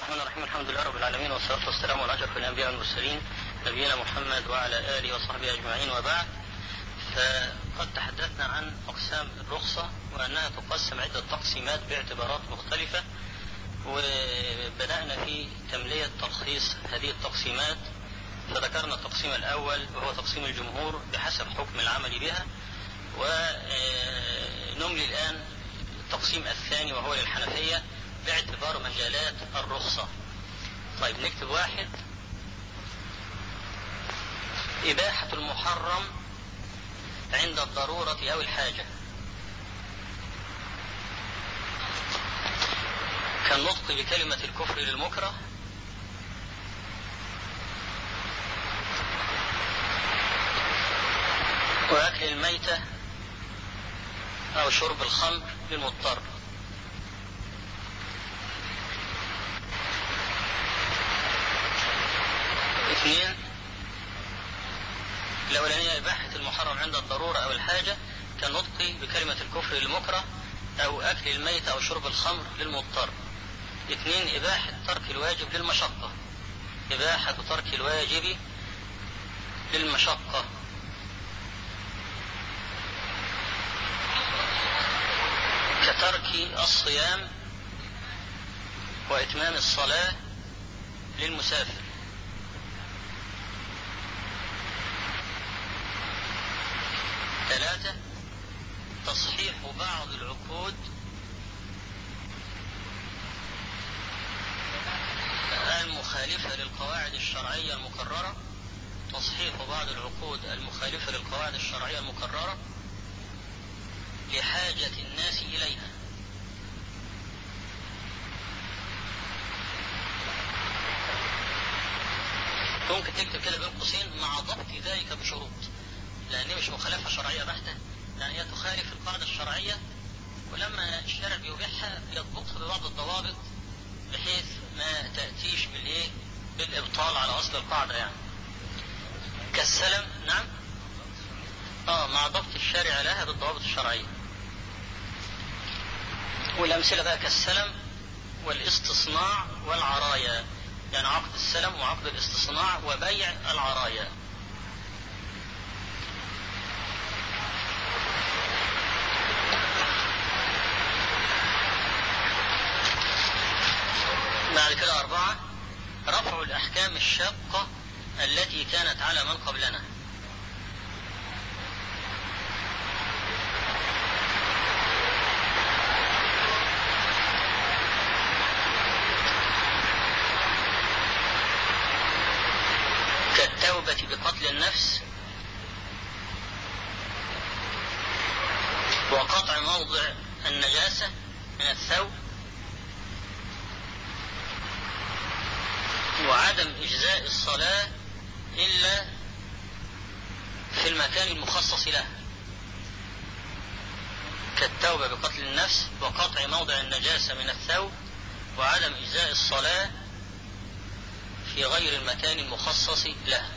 الرحمن الرحيم الحمد لله رب العالمين والصلاة والسلام على أشرف الأنبياء والمرسلين نبينا محمد وعلى آله وصحبه أجمعين وبعد فقد تحدثنا عن أقسام الرخصة وأنها تقسم عدة تقسيمات باعتبارات مختلفة وبدأنا في تملية تلخيص هذه التقسيمات فذكرنا التقسيم الأول وهو تقسيم الجمهور بحسب حكم العمل بها ونملي الآن التقسيم الثاني وهو للحنفية باعتبار مجالات الرخصة طيب نكتب واحد إباحة المحرم عند الضرورة أو الحاجة كالنطق بكلمة الكفر للمكره وأكل الميتة أو شرب الخمر للمضطر اثنين الأولانية إباحة المحرم عند الضرورة أو الحاجة كالنطق بكلمة الكفر للمكره أو أكل الميت أو شرب الخمر للمضطر اثنين إباحة ترك الواجب للمشقة إباحة ترك الواجب للمشقة كترك الصيام وإتمام الصلاة للمسافر ثلاثة تصحيح بعض العقود المخالفة للقواعد الشرعية المكررة تصحيح بعض العقود المخالفة للقواعد الشرعية المكررة لحاجة الناس إليها ممكن تكتب كده بين قوسين مع ضبط ذلك بشروط لأن مش مخالفة شرعية بحتة لأن هي تخالف القاعدة الشرعية ولما الشارع بيبيعها يضبطها ببعض الضوابط بحيث ما تأتيش بالإيه بالإبطال على أصل القاعدة يعني كالسلم نعم اه مع ضبط الشارع لها بالضوابط الشرعية والأمثلة بقى كالسلم والاستصناع والعرايا يعني عقد السلم وعقد الاستصناع وبيع العرايا بعد كده أربعة رفع الأحكام الشاقة التي كانت على من قبلنا كالتوبة بقتل النفس وقطع موضع النجاسة من الثوب وعدم إجزاء الصلاة إلا في المكان المخصص له كالتوبة بقتل النفس وقطع موضع النجاسة من الثوب وعدم إجزاء الصلاة في غير المكان المخصص له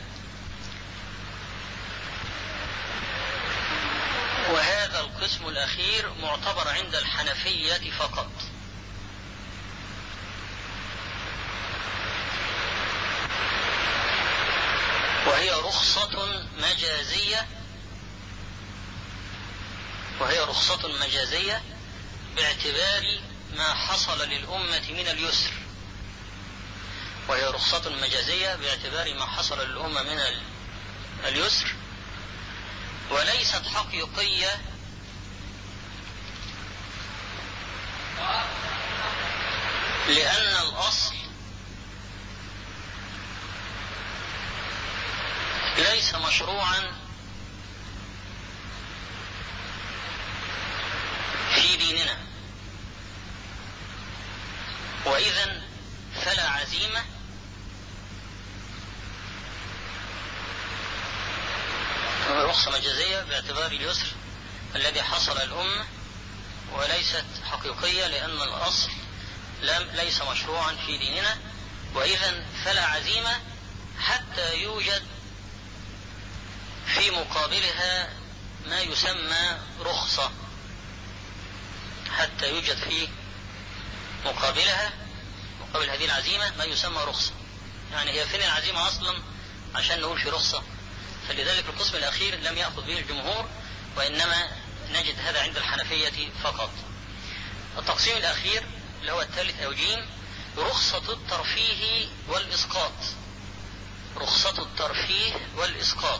وهذا القسم الأخير معتبر عند الحنفية فقط وهي رخصة مجازية وهي رخصة مجازية باعتبار ما حصل للأمة من اليسر وهي رخصة مجازية باعتبار ما حصل للأمة من اليسر وليست حقيقية لأن الأصل ليس مشروعا في ديننا وإذا فلا عزيمة رخصة مجازية باعتبار اليسر الذي حصل الأمة وليست حقيقية لأن الأصل لم ليس مشروعا في ديننا وإذا فلا عزيمة حتى يوجد في مقابلها ما يسمى رخصة حتى يوجد في مقابلها قبل هذه العزيمة ما يسمى رخصة يعني هي فين العزيمة أصلا عشان نقول في رخصة فلذلك القسم الأخير لم يأخذ به الجمهور وإنما نجد هذا عند الحنفية فقط التقسيم الأخير اللي هو الثالث أو جيم رخصة الترفيه والإسقاط رخصة الترفيه والإسقاط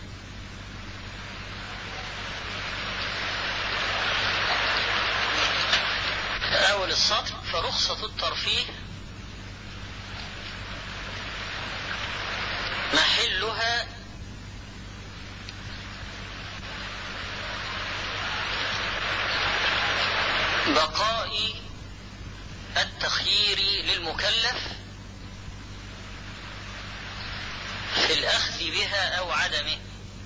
أول السطر فرخصة الترفيه محلها بقاء التخيير للمكلف في الأخذ بها أو عدمه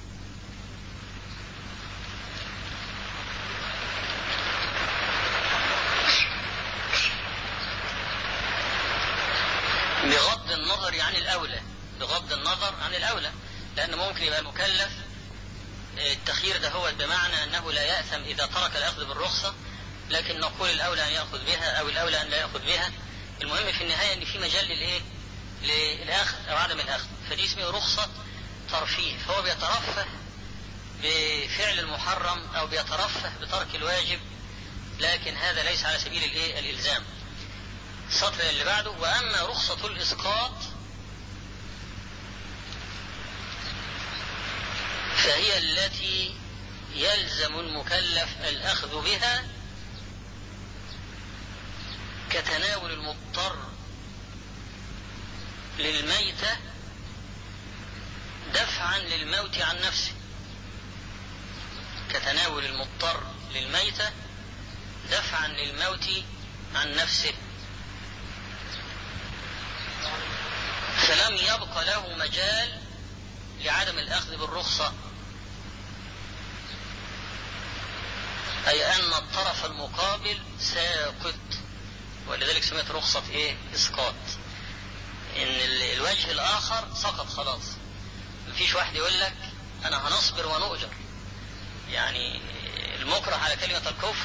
بغض النظر عن الأولى بغض النظر عن الأولى لأن ممكن يبقى المكلف التخيير ده هو بمعنى أنه لا يأثم إذا ترك الأخذ بالرخصة لكن نقول الأولى أن يأخذ بها أو الأولى أن لا يأخذ بها المهم في النهاية أن في مجال للإيه؟ للأخذ أو عدم الأخذ فدي اسمه رخصة ترفيه فهو بيترفه بفعل المحرم أو بيترفه بترك الواجب لكن هذا ليس على سبيل الإيه؟ الإلزام السطر اللي بعده وأما رخصة الإسقاط فهي التي يلزم المكلف الأخذ بها كتناول المضطر للميتة دفعا للموت عن نفسه كتناول المضطر للميتة دفعا للموت عن نفسه فلم يبق له مجال لعدم الأخذ بالرخصة أي أن الطرف المقابل ساقط ولذلك سميت رخصة إيه؟ إسقاط إن الوجه الآخر سقط خلاص مفيش واحد يقول لك أنا هنصبر ونؤجر يعني المكره على كلمة الكفر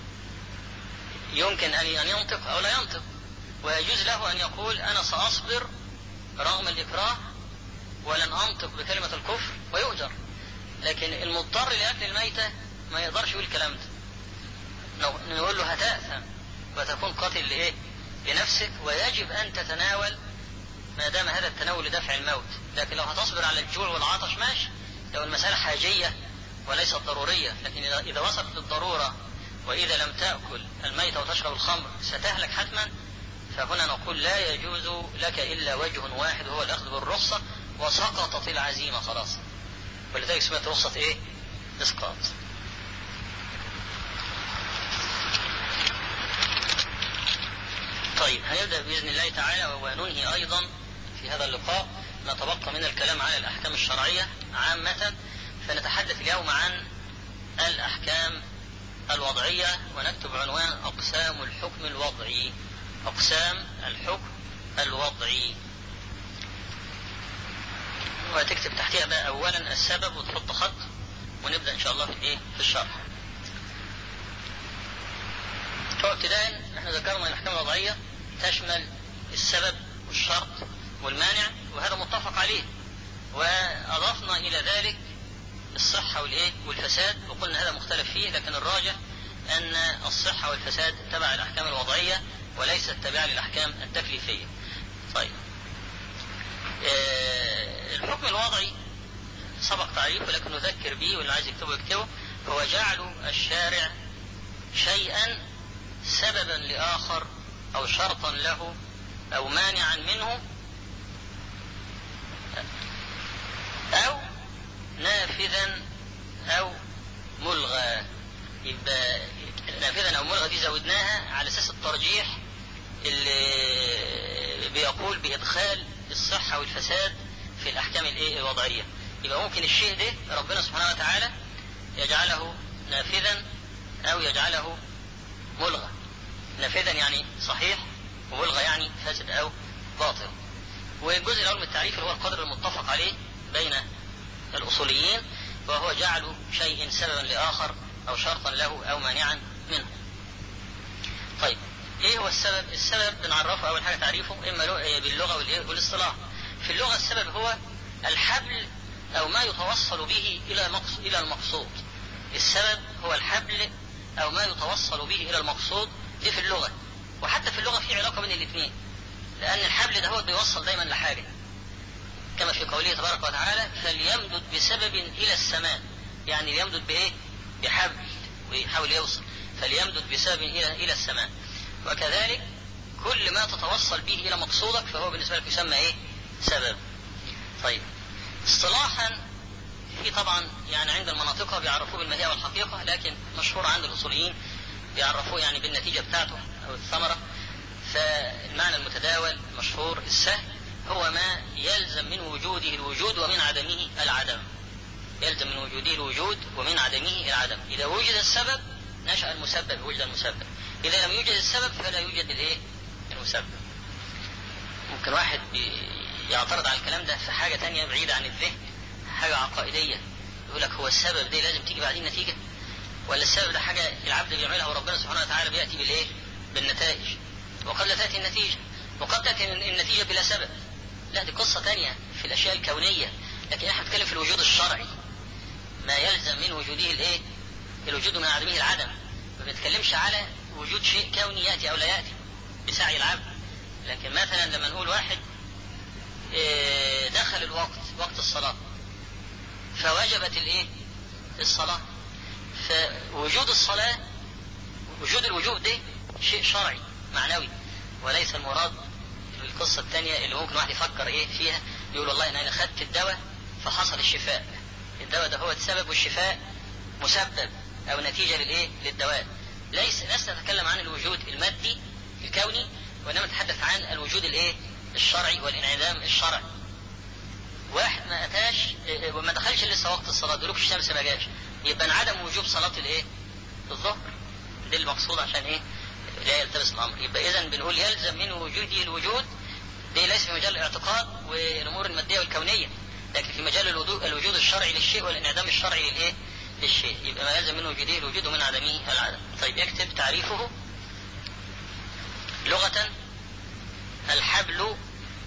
يمكن أن ينطق أو لا ينطق ويجوز له أن يقول أنا سأصبر رغم الإكراه ولن أنطق بكلمة الكفر ويؤجر لكن المضطر لأكل الميتة ما يقدرش يقول الكلام ده نقول له هتأثم وتكون قاتل لإيه؟ لنفسك ويجب أن تتناول ما دام هذا التناول لدفع الموت لكن لو هتصبر على الجوع والعطش ماشي لو المسألة حاجية وليست ضرورية لكن إذا وصلت للضرورة وإذا لم تأكل الميت وتشرب الخمر ستهلك حتما فهنا نقول لا يجوز لك إلا وجه واحد وهو الأخذ بالرخصة وسقطت العزيمة خلاص ولذلك سميت رخصة إيه؟ إسقاط طيب هنبدأ بإذن الله تعالى وننهي أيضا في هذا اللقاء ما تبقى من الكلام على الأحكام الشرعية عامة فنتحدث اليوم عن الأحكام الوضعية ونكتب عنوان أقسام الحكم الوضعي أقسام الحكم الوضعي وتكتب تحتها بقى أولا السبب وتحط خط ونبدأ إن شاء الله في الإيه؟ في الشرح. فابتداء احنا ذكرنا الأحكام الوضعية تشمل السبب والشرط والمانع وهذا متفق عليه وأضفنا إلى ذلك الصحة والإيه والفساد وقلنا هذا مختلف فيه لكن الراجح أن الصحة والفساد تبع الأحكام الوضعية وليست تابعة للأحكام التكليفية. طيب. آه الحكم الوضعي سبق تعريفه لكن نذكر به واللي عايز يكتبه يكتبه هو جعل الشارع شيئا سببا لآخر أو شرطا له أو مانعا منه أو نافذا أو ملغى يبقى نافذا أو ملغى دي زودناها على أساس الترجيح اللي بيقول بإدخال الصحة والفساد في الأحكام الإيه الوضعية يبقى ممكن الشيء ده ربنا سبحانه وتعالى يجعله نافذا أو يجعله ملغى نافذا يعني صحيح وملغى يعني فاسد أو باطل والجزء الأول من التعريف اللي هو القدر المتفق عليه بين الأصوليين وهو جعل شيء سببا لآخر أو شرطا له أو مانعا منه طيب ايه هو السبب؟ السبب بنعرفه اول حاجه تعريفه اما باللغه والاصطلاح. في اللغه السبب هو الحبل او ما يتوصل به الى الى المقصود. السبب هو الحبل او ما يتوصل به الى المقصود دي في اللغه. وحتى في اللغه في علاقه بين الاثنين. لان الحبل ده هو بيوصل دايما لحاجه. كما في قوله تبارك وتعالى فليمدد بسبب الى السماء. يعني يمدد بايه؟ بحبل ويحاول يوصل. فليمدد بسبب الى الى السماء. وكذلك كل ما تتوصل به الى مقصودك فهو بالنسبه لك يسمى ايه؟ سبب. طيب اصطلاحا في طبعا يعني عند المناطق بيعرفوه بالماهيه والحقيقه لكن مشهور عند الاصوليين بيعرفوه يعني بالنتيجه بتاعته او الثمره فالمعنى المتداول المشهور السهل هو ما يلزم من وجوده الوجود ومن عدمه العدم. يلزم من وجوده الوجود ومن عدمه العدم. اذا وجد السبب نشا المسبب وجد المسبب. إذا لم يوجد السبب فلا يوجد الإيه؟ المسبب. ممكن واحد يعترض على الكلام ده في حاجة تانية بعيدة عن الذهن حاجة عقائدية يقول لك هو السبب دي لازم تيجي بعدين نتيجة ولا السبب ده حاجة العبد بيعملها وربنا سبحانه وتعالى بيأتي بالإيه؟ بالنتائج وقد لا تأتي النتيجة وقد تأتي النتيجة بلا سبب لا دي قصة تانية في الأشياء الكونية لكن احنا بنتكلم في الوجود الشرعي ما يلزم من وجوده الإيه؟ الوجود من عدمه العدم ما بنتكلمش على وجود شيء كوني ياتي او لا ياتي بسعي العبد لكن مثلا لما نقول واحد دخل الوقت وقت الصلاة فوجبت الايه الصلاة فوجود الصلاة وجود الوجوب ده شيء شرعي معنوي وليس المراد القصة الثانية اللي ممكن واحد يفكر ايه فيها يقول والله انا اخذت الدواء فحصل الشفاء الدواء ده هو السبب والشفاء مسبب او نتيجة للايه للدواء ليس لسنا نتكلم عن الوجود المادي الكوني وانما نتحدث عن الوجود الايه؟ الشرعي والانعدام الشرعي. واحد ما اتاش وما دخلش لسه وقت الصلاه دلوك الشمس ما جاش يبقى انعدم وجوب صلاه الايه؟ الظهر. دي المقصود عشان ايه؟ لا يلتبس الامر يبقى اذا بنقول يلزم من وجوده الوجود دي ليس في مجال الاعتقاد والامور الماديه والكونيه لكن في مجال الوجود الشرعي للشيء والانعدام الشرعي للايه؟ للشيء يبقى ما يلزم من وجوده الوجود ومن عدمه العدم طيب اكتب تعريفه لغة الحبل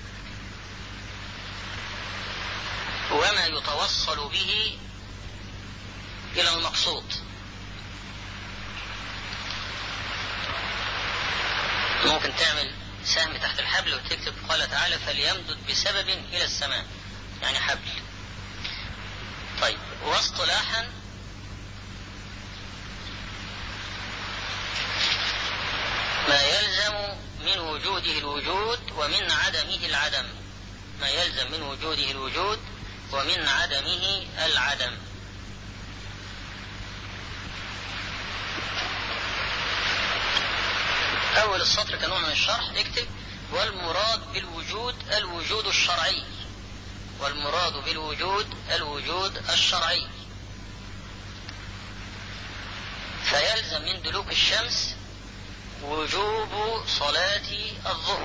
وما يتوصل به إلى المقصود ممكن تعمل سهم تحت الحبل وتكتب قال تعالى فليمدد بسبب إلى السماء يعني حبل طيب واصطلاحا ما يلزم من وجوده الوجود ومن عدمه العدم ما يلزم من وجوده الوجود ومن عدمه العدم أول السطر كنوع من الشرح اكتب والمراد بالوجود الوجود الشرعي والمراد بالوجود الوجود الشرعي فيلزم من دلوك الشمس وجوب صلاة الظهر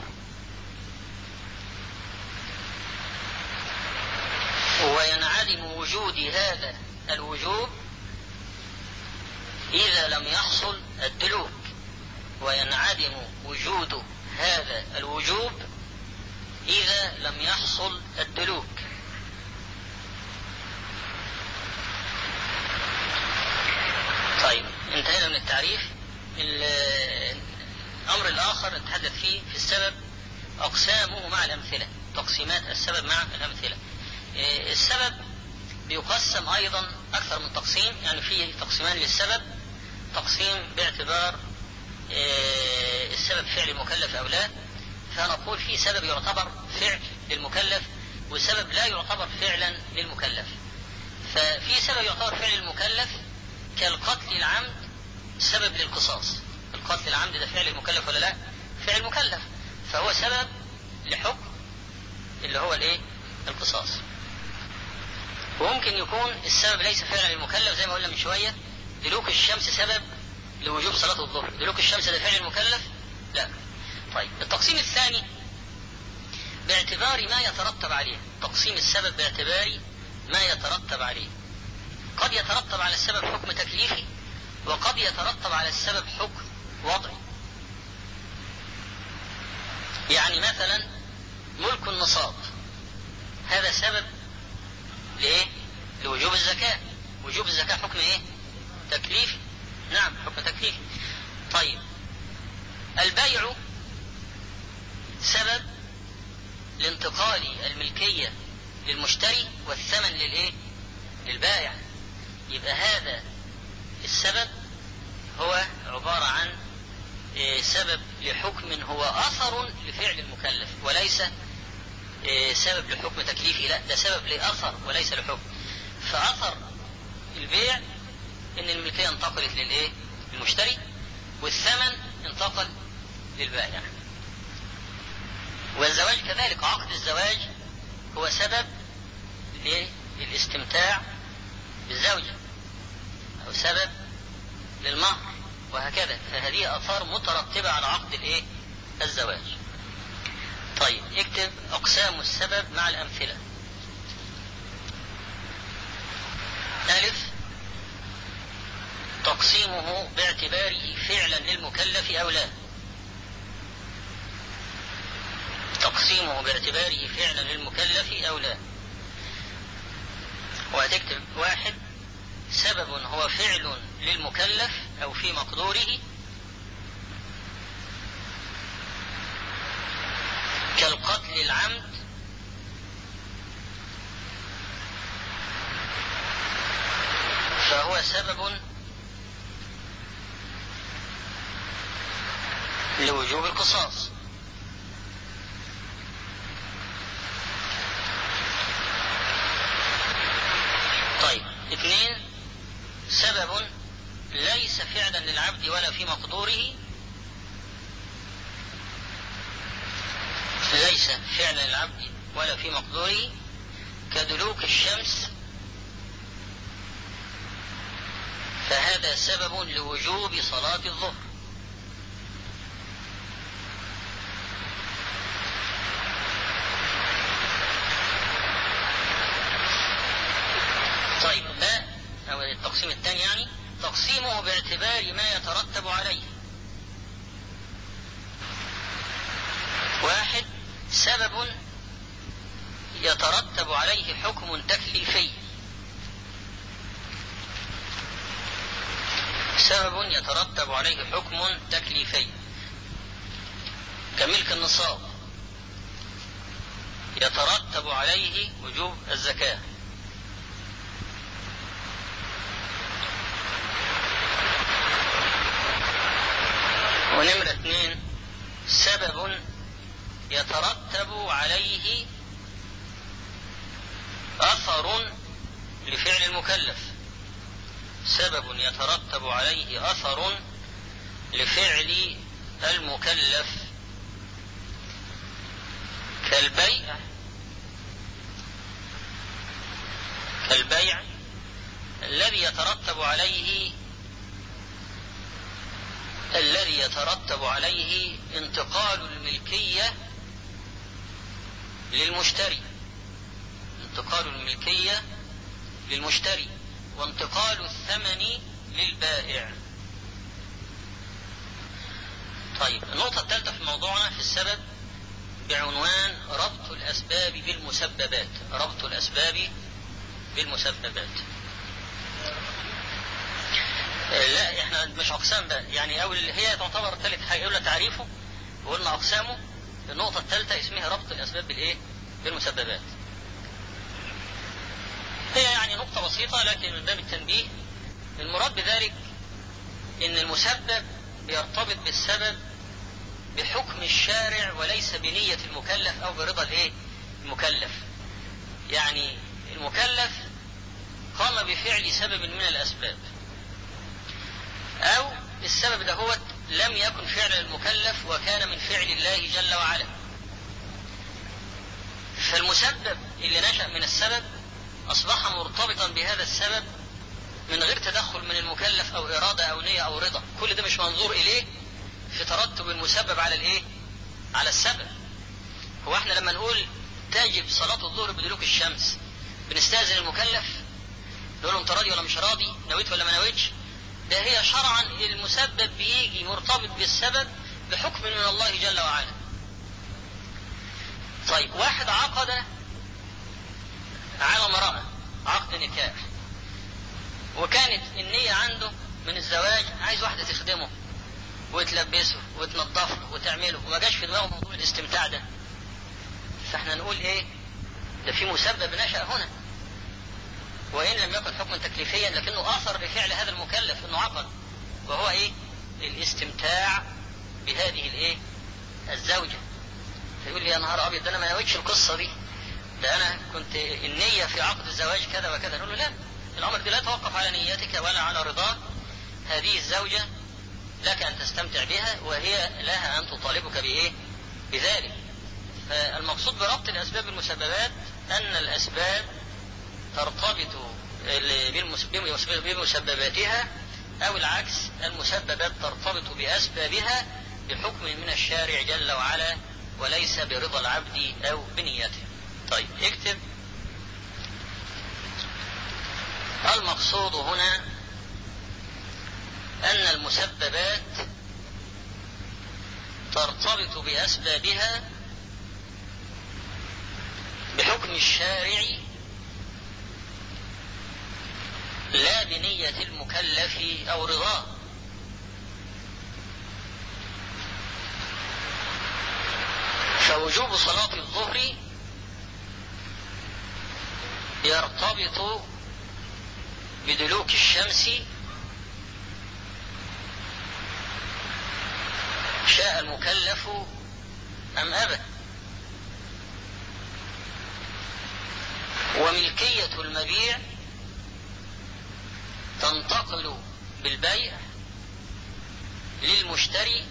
وينعدم وجود هذا الوجوب إذا لم يحصل الدلوك وينعدم وجود هذا الوجوب إذا لم يحصل الدلوك طيب انتهينا من التعريف الأمر الآخر نتحدث فيه في السبب أقسامه مع الأمثلة تقسيمات السبب مع الأمثلة السبب بيقسم أيضا أكثر من تقسيم يعني في تقسيمان للسبب تقسيم باعتبار السبب فعل المكلف أو لا فنقول في سبب يعتبر فعل للمكلف وسبب لا يعتبر فعلا للمكلف ففي سبب يعتبر فعل المكلف كالقتل العمد سبب للقصاص القتل العمد ده فعل المكلف ولا لا فعل مكلف فهو سبب لحكم اللي هو الايه القصاص وممكن يكون السبب ليس فعلا للمكلف زي ما قلنا من شويه دلوك الشمس سبب لوجوب صلاه الظهر دلوك الشمس ده فعل المكلف لا طيب التقسيم الثاني باعتبار ما يترتب عليه تقسيم السبب باعتبار ما يترتب عليه قد يترتب على السبب حكم تكليفي وقد يترتب على السبب حكم وضعي يعني مثلا ملك النصاب هذا سبب لإيه؟ لوجوب الزكاة وجوب الزكاة حكم إيه؟ تكليفي نعم حكم تكليفي طيب البيع سبب لانتقال الملكية للمشتري والثمن للإيه؟ للبائع يبقى هذا السبب هو عبارة عن إيه، سبب لحكم هو أثر لفعل المكلف وليس إيه، سبب لحكم تكليفي لا ده سبب لأثر وليس لحكم فأثر البيع إن الملكية انتقلت للإيه؟ للمشتري والثمن انتقل للبائع والزواج كذلك عقد الزواج هو سبب للاستمتاع بالزوجة أو سبب للمهر وهكذا فهذه آثار مترتبة على عقد الإيه؟ الزواج. طيب اكتب أقسام السبب مع الأمثلة. ألف تقسيمه باعتباره فعلا للمكلف أو لا. تقسيمه باعتباره فعلا للمكلف أو لا. وهتكتب واحد سبب هو فعل للمكلف أو في مقدوره كالقتل العمد فهو سبب لوجوب القصاص طيب اثنين سبب ليس فعلا للعبد ولا في مقدوره ليس فعلا للعبد ولا في مقدوره كدلوك الشمس فهذا سبب لوجوب صلاة الظهر طيب باء أو التقسيم الثاني يعني تقسيمه باعتبار ما يترتب عليه واحد سبب يترتب عليه حكم تكليفي سبب يترتب عليه حكم تكليفي كملك النصاب يترتب عليه وجوب الزكاه ونمرة اثنين سبب يترتب عليه أثر لفعل المكلف سبب يترتب عليه أثر لفعل المكلف كالبيع كالبيع الذي يترتب عليه الذي يترتب عليه انتقال الملكية للمشتري انتقال الملكية للمشتري وانتقال الثمن للبائع طيب النقطة الثالثة في موضوعنا في السبب بعنوان ربط الأسباب بالمسببات ربط الأسباب بالمسببات لا احنا مش اقسام بقى يعني اول هي تعتبر ثالث حاجه قلنا تعريفه وقلنا اقسامه النقطه الثالثه اسمها ربط الاسباب بالايه بالمسببات هي يعني نقطه بسيطه لكن من باب التنبيه المراد بذلك ان المسبب بيرتبط بالسبب بحكم الشارع وليس بنية المكلف أو برضا الإيه؟ المكلف. يعني المكلف قام بفعل سبب من الأسباب. أو السبب ده هو لم يكن فعل المكلف وكان من فعل الله جل وعلا فالمسبب اللي نشأ من السبب أصبح مرتبطا بهذا السبب من غير تدخل من المكلف أو إرادة أو نية أو رضا كل ده مش منظور إليه في ترتب المسبب على الإيه؟ على السبب هو احنا لما نقول تجب صلاة الظهر بدلوك الشمس بنستأذن المكلف نقول له انت راضي ولا مش راضي نويت ولا ما نويتش ده هي شرعا المسبب بيجي مرتبط بالسبب بحكم من الله جل وعلا طيب واحد عقد على امرأة عقد نكاح وكانت النية عنده من الزواج عايز واحدة تخدمه وتلبسه وتنظفه وتعمله وما جاش في دماغه موضوع الاستمتاع ده فاحنا نقول ايه ده في مسبب نشأ هنا وإن لم يكن حكما تكليفيا لكنه أثر بفعل هذا المكلف إنه عقد وهو إيه؟ الاستمتاع بهذه الإيه؟ الزوجة فيقول لي يا نهار أبيض ده أنا ما نويتش القصة دي ده أنا كنت النية في عقد الزواج كذا وكذا نقول له لا الأمر دي لا توقف على نيتك ولا على رضاك هذه الزوجة لك أن تستمتع بها وهي لها أن تطالبك بإيه؟ بذلك فالمقصود بربط الأسباب بالمسببات أن الأسباب ترتبط بمسبباتها أو العكس المسببات ترتبط بأسبابها بحكم من الشارع جل وعلا وليس برضا العبد أو بنيته طيب اكتب المقصود هنا أن المسببات ترتبط بأسبابها بحكم الشارع لا بنية المكلف أو رضاه فوجوب صلاة الظهر يرتبط بدلوك الشمس شاء المكلف أم أبى وملكية المبيع تنتقل بالبيع للمشتري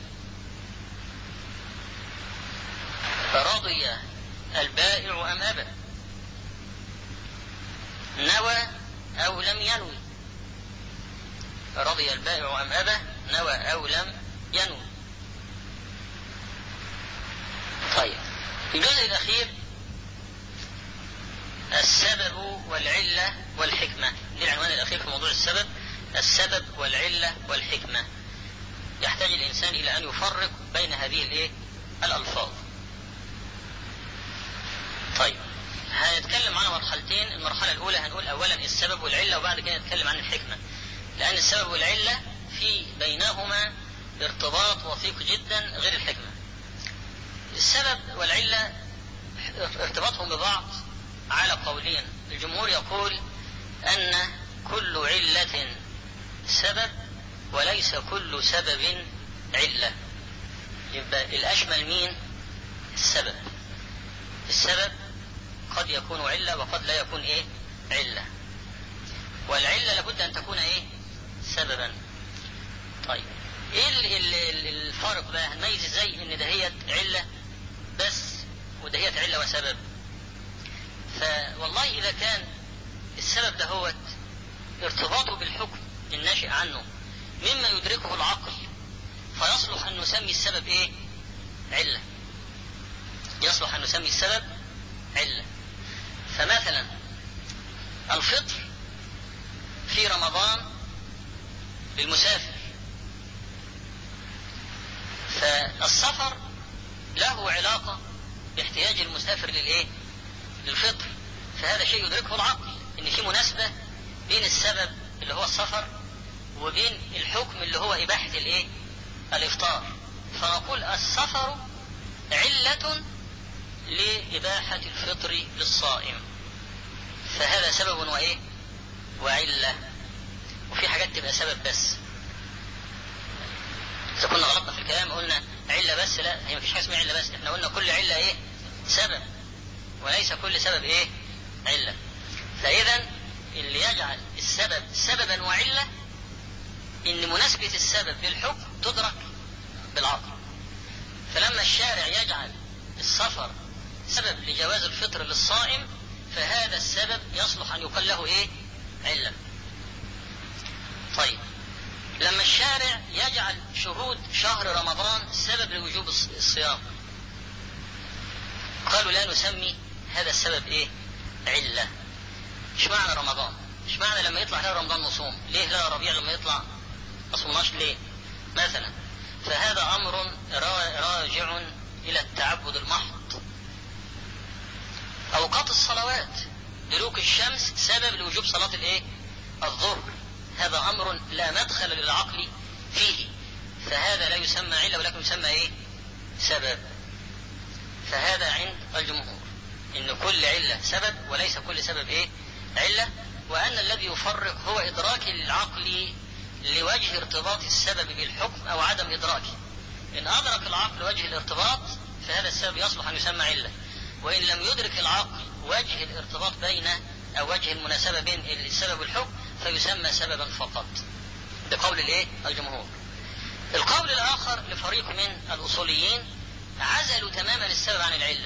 رضي البائع أم أبى نوى أو لم ينوي رضي البائع أم أبى نوى أو لم ينوي طيب الجزء الأخير السبب والعلة والحكمة دي العنوان الأخير في موضوع السبب السبب والعلة والحكمة يحتاج الإنسان إلى أن يفرق بين هذه الإيه؟ الألفاظ طيب هنتكلم عن مرحلتين المرحلة الأولى هنقول أولا السبب والعلة وبعد كده نتكلم عن الحكمة لأن السبب والعلة في بينهما ارتباط وثيق جدا غير الحكمة السبب والعلة ارتباطهم ببعض على قولين الجمهور يقول أن كل علة سبب وليس كل سبب علة يبقى الأشمل مين السبب السبب قد يكون علة وقد لا يكون إيه علة والعلة لابد أن تكون إيه سببا طيب ايه الفرق بقى هنميز ازاي ان دهيت علة بس ودهيت علة وسبب فوالله إذا كان السبب دهوت ارتباطه بالحكم الناشئ عنه مما يدركه العقل فيصلح أن نسمي السبب إيه؟ علة يصلح أن نسمي السبب علة فمثلا الفطر في رمضان للمسافر فالسفر له علاقة باحتياج المسافر للإيه؟ للفطر فهذا شيء يدركه العقل ان في مناسبة بين السبب اللي هو السفر وبين الحكم اللي هو اباحة الايه الافطار فنقول السفر علة لإباحة الفطر للصائم فهذا سبب وإيه وعلة وفي حاجات تبقى سبب بس إذا كنا غلطنا في الكلام قلنا علة بس لا هي مفيش حاجة اسمها علة بس احنا قلنا كل علة ايه سبب وليس كل سبب ايه علة فاذا اللي يجعل السبب سببا وعلة ان مناسبة السبب للحكم تدرك بالعقل فلما الشارع يجعل السفر سبب لجواز الفطر للصائم فهذا السبب يصلح ان يقال له ايه علة طيب لما الشارع يجعل شهود شهر رمضان سبب لوجوب الصيام قالوا لا نسمي هذا السبب ايه علة ايش معنى رمضان ايش معنى لما يطلع هلال رمضان نصوم ليه هلال ربيع لما يطلع ما صومناش ليه مثلا فهذا امر راجع الى التعبد المحض أوقات الصلوات دلوك الشمس سبب لوجوب صلاة الإيه؟ الظهر هذا أمر لا مدخل للعقل فيه فهذا لا يسمى علة ولكن يسمى إيه؟ سبب فهذا عند الجمهور إن كل علة سبب وليس كل سبب إيه؟ علة وأن الذي يفرق هو إدراك العقل لوجه ارتباط السبب بالحكم أو عدم إدراكه إن أدرك العقل وجه الارتباط فهذا السبب يصلح أن يسمى علة وإن لم يدرك العقل وجه الارتباط بين أو وجه المناسبة بين السبب والحكم فيسمى سببا فقط بقول الايه الجمهور القول الآخر لفريق من الأصوليين عزلوا تماما السبب عن العلة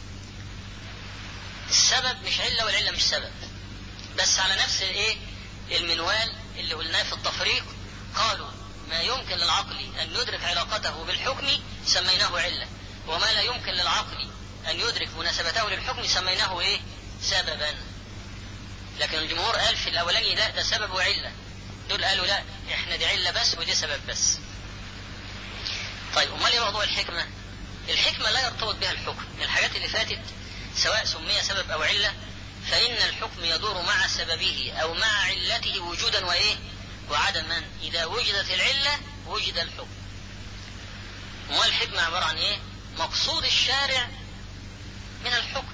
السبب مش علة والعلة مش سبب بس على نفس الايه المنوال اللي قلناه في التفريق قالوا ما يمكن للعقل أن يدرك علاقته بالحكم سميناه علة وما لا يمكن للعقل أن يدرك مناسبته للحكم سميناه إيه؟ سببا لكن الجمهور قال في الأولاني لا ده سبب وعلة دول قالوا لا احنا دي علة بس ودي سبب بس طيب امال ايه موضوع الحكمة الحكمة لا يرتبط بها الحكم الحاجات اللي فاتت سواء سمي سبب او علة فإن الحكم يدور مع سببه أو مع علته وجودا وإيه؟ وعدما إذا وجدت العلة وجد الحكم. أمال الحكمة عبارة عن إيه؟ مقصود الشارع من الحكم.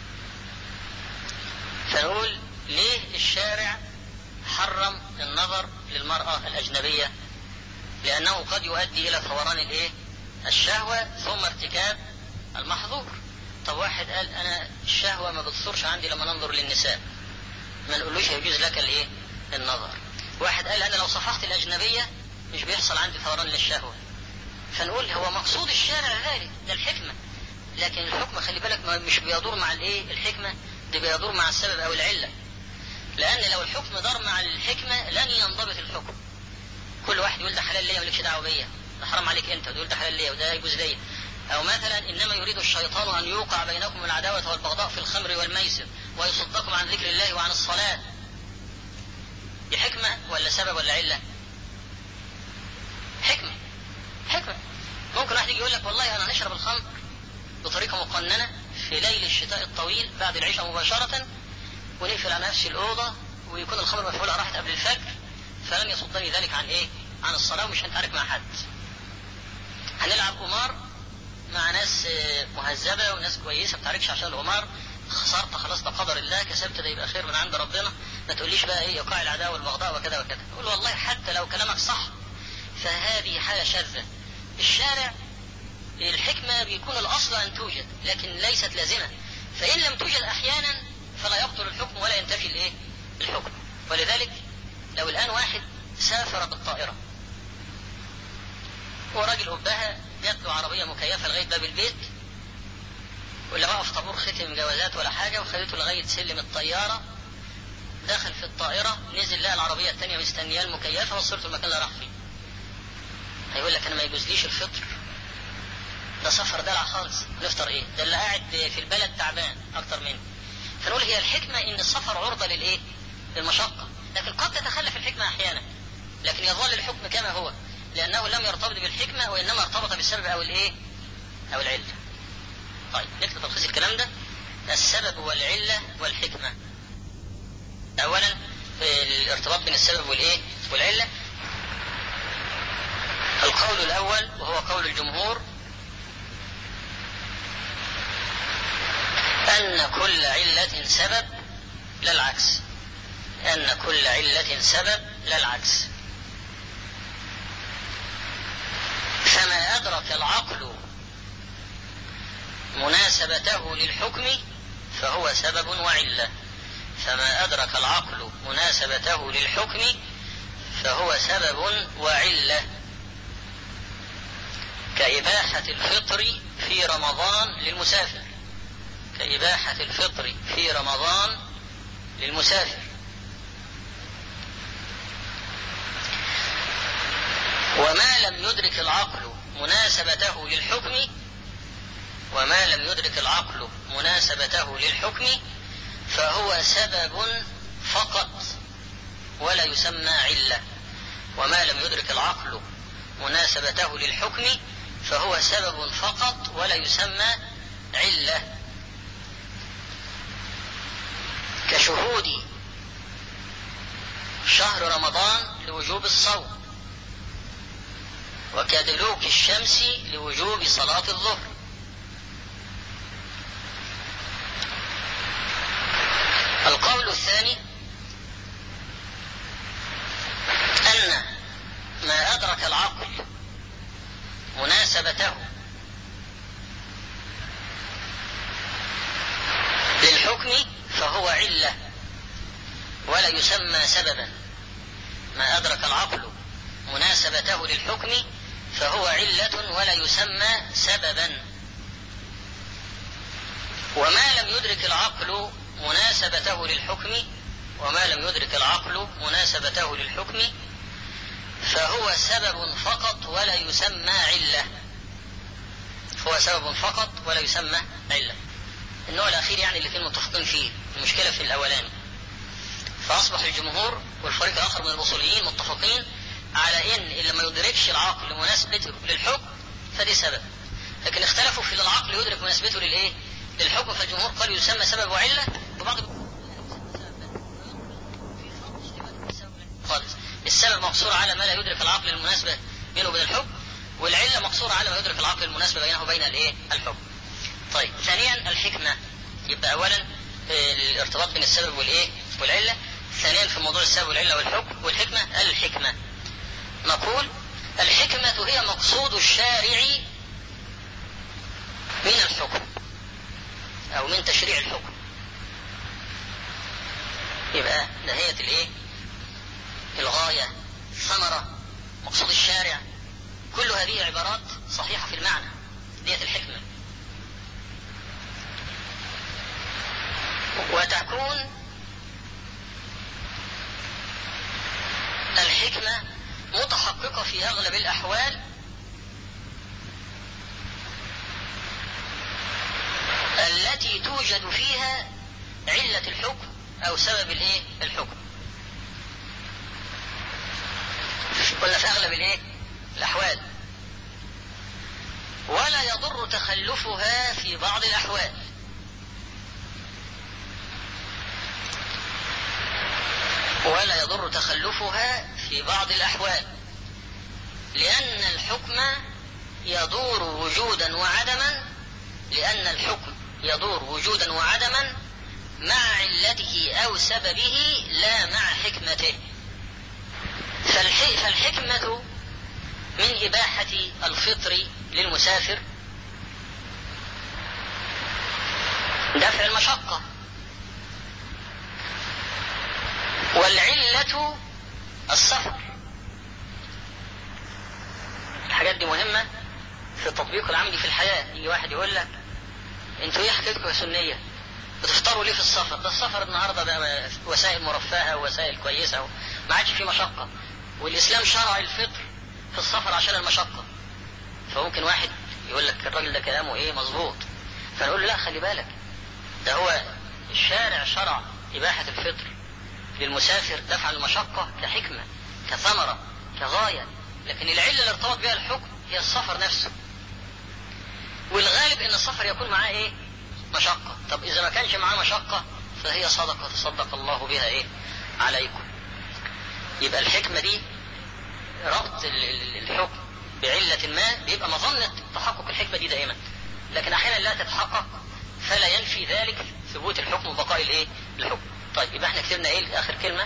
فنقول ليه الشارع حرم النظر للمرأة الأجنبية؟ لأنه قد يؤدي إلى فوران الإيه؟ الشهوة ثم ارتكاب المحظور. طب واحد قال انا الشهوة ما بتصورش عندي لما ننظر للنساء ما نقولوش يجوز لك الايه النظر واحد قال انا لو صفحت الاجنبية مش بيحصل عندي فوران للشهوة فنقول هو مقصود الشارع ذلك ده الحكمة لكن الحكم خلي بالك مش بيدور مع الايه الحكمة ده بيدور مع السبب او العلة لان لو الحكم دار مع الحكمة لن ينضبط الحكم كل واحد يقول ده حلال ليا مالكش دعوه بيا ده حرام عليك انت وتقول ده حلال ليا وده يجوز ليا أو مثلا إنما يريد الشيطان أن يوقع بينكم العداوة والبغضاء في الخمر والميسر ويصدكم عن ذكر الله وعن الصلاة دي حكمة ولا سبب ولا علة؟ حكمة حكمة ممكن واحد يجي يقول لك والله أنا نشرب الخمر بطريقة مقننة في ليل الشتاء الطويل بعد العشاء مباشرة ونقفل على نفس الأوضة ويكون الخمر مفعولة راحت قبل الفجر فلم يصدني ذلك عن إيه؟ عن الصلاة ومش هنتعارك مع حد. هنلعب قمار مع ناس مهذبه وناس كويسه ما بتعاركش عشان القمار خسرت خلاص ده قدر الله كسبت ده يبقى خير من عند ربنا ما تقوليش بقى ايه يقع العداوه والبغضاء وكذا وكذا قول والله حتى لو كلامك صح فهذه حاله شاذه الشارع الحكمه بيكون الاصل ان توجد لكن ليست لازمه فان لم توجد احيانا فلا يبطل الحكم ولا ينتفي الايه الحكم ولذلك لو الان واحد سافر بالطائره وراجل أبها جات له عربية مكيفة لغاية باب البيت ولا وقف طابور ختم جوازات ولا حاجة وخدته لغاية سلم الطيارة دخل في الطائرة نزل لقى العربية التانية مستنياه المكيفة وصلته المكان اللي راح فيه هيقول لك أنا ما يجوزليش الفطر ده سفر دلع خالص نفطر إيه؟ ده اللي قاعد في البلد تعبان أكتر مني فنقول هي الحكمة إن السفر عرضة للإيه؟ للمشقة لكن قد تتخلف الحكمة أحيانا لكن يظل الحكم كما هو لأنه لم يرتبط بالحكمة وإنما ارتبط بالسبب أو الإيه؟ أو العلة. طيب نكتب تلخيص الكلام ده السبب والعلة والحكمة. أولا الارتباط بين السبب والإيه؟ والعلة. القول الأول وهو قول الجمهور أن كل علة سبب لا العكس. أن كل علة سبب لا العكس. فما أدرك العقل مناسبته للحكم فهو سبب وعلة فما أدرك العقل مناسبته للحكم فهو سبب وعلة كإباحة الفطر في رمضان للمسافر كإباحة الفطر في رمضان للمسافر وما لم يدرك العقل مناسبته للحكم وما لم يدرك العقل مناسبته للحكم فهو سبب فقط ولا يسمى علة وما لم يدرك العقل مناسبته للحكم فهو سبب فقط ولا يسمى علة كشهود شهر رمضان لوجوب الصوم وكدلوك الشمس لوجوب صلاة الظهر القول الثاني أن ما أدرك العقل مناسبته للحكم فهو علة ولا يسمى سببا ما أدرك العقل مناسبته للحكم فهو علة ولا يسمى سببا وما لم يدرك العقل مناسبته للحكم وما لم يدرك العقل مناسبته للحكم فهو سبب فقط ولا يسمى علة هو سبب فقط ولا يسمى علة النوع الأخير يعني اللي كانوا متفقين فيه المشكلة في الأولاني فأصبح الجمهور والفريق الآخر من الأصوليين متفقين على إن اللي ما يدركش العقل مناسبته للحكم فدي سبب لكن اختلفوا في العقل يدرك مناسبته للإيه؟ للحكم فالجمهور قالوا يسمى سبب وعلة وبعض خالص السبب مقصور على ما لا يدرك العقل المناسبة بينه وبين الحكم والعلة مقصورة على ما يدرك العقل المناسبة بينه وبين الايه؟ الحكم. طيب ثانيا الحكمة يبقى أولا الارتباط بين السبب والايه؟ والعلة ثانيا في موضوع السبب والعلة والحكم والحكمة الحكمة نقول الحكمة هي مقصود الشارع من الحكم أو من تشريع الحكم يبقى نهاية الايه؟ الغاية ثمرة مقصود الشارع كل هذه عبارات صحيحة في المعنى ديت الحكمة وتكون الحكمة متحققة في أغلب الأحوال التي توجد فيها علة الحكم أو سبب الإيه؟ الحكم. قلنا في أغلب الإيه؟ الأحوال. ولا يضر تخلفها في بعض الأحوال. ولا يضر تخلفها في بعض الأحوال لأن الحكم يدور وجودا وعدما لأن الحكم يدور وجودا وعدما مع علته أو سببه لا مع حكمته فالحكمة من إباحة الفطر للمسافر دفع المشقة والعلة السفر الحاجات دي مهمة في التطبيق العملي في الحياة يجي واحد يقول لك انتوا ايه حكايتكم يا سنية بتفطروا ليه في السفر ده السفر النهاردة بقى وسائل مرفهة ووسائل كويسة ما عادش فيه مشقة والإسلام شرع الفطر في السفر عشان المشقة فممكن واحد يقول لك الراجل ده كلامه ايه مظبوط فنقول له لا خلي بالك ده هو الشارع شرع إباحة الفطر للمسافر دفع المشقة كحكمة كثمرة كغاية لكن العلة اللي ارتبط بها الحكم هي السفر نفسه والغالب ان السفر يكون معاه ايه مشقة طب اذا ما كانش معاه مشقة فهي صدقة تصدق الله بها ايه عليكم يبقى الحكمة دي ربط الحكم بعلة ما بيبقى مظنة تحقق الحكمة دي دائما لكن احيانا لا تتحقق فلا ينفي ذلك ثبوت الحكم وبقاء الايه الحكم طيب يبقى احنا كتبنا ايه اخر كلمة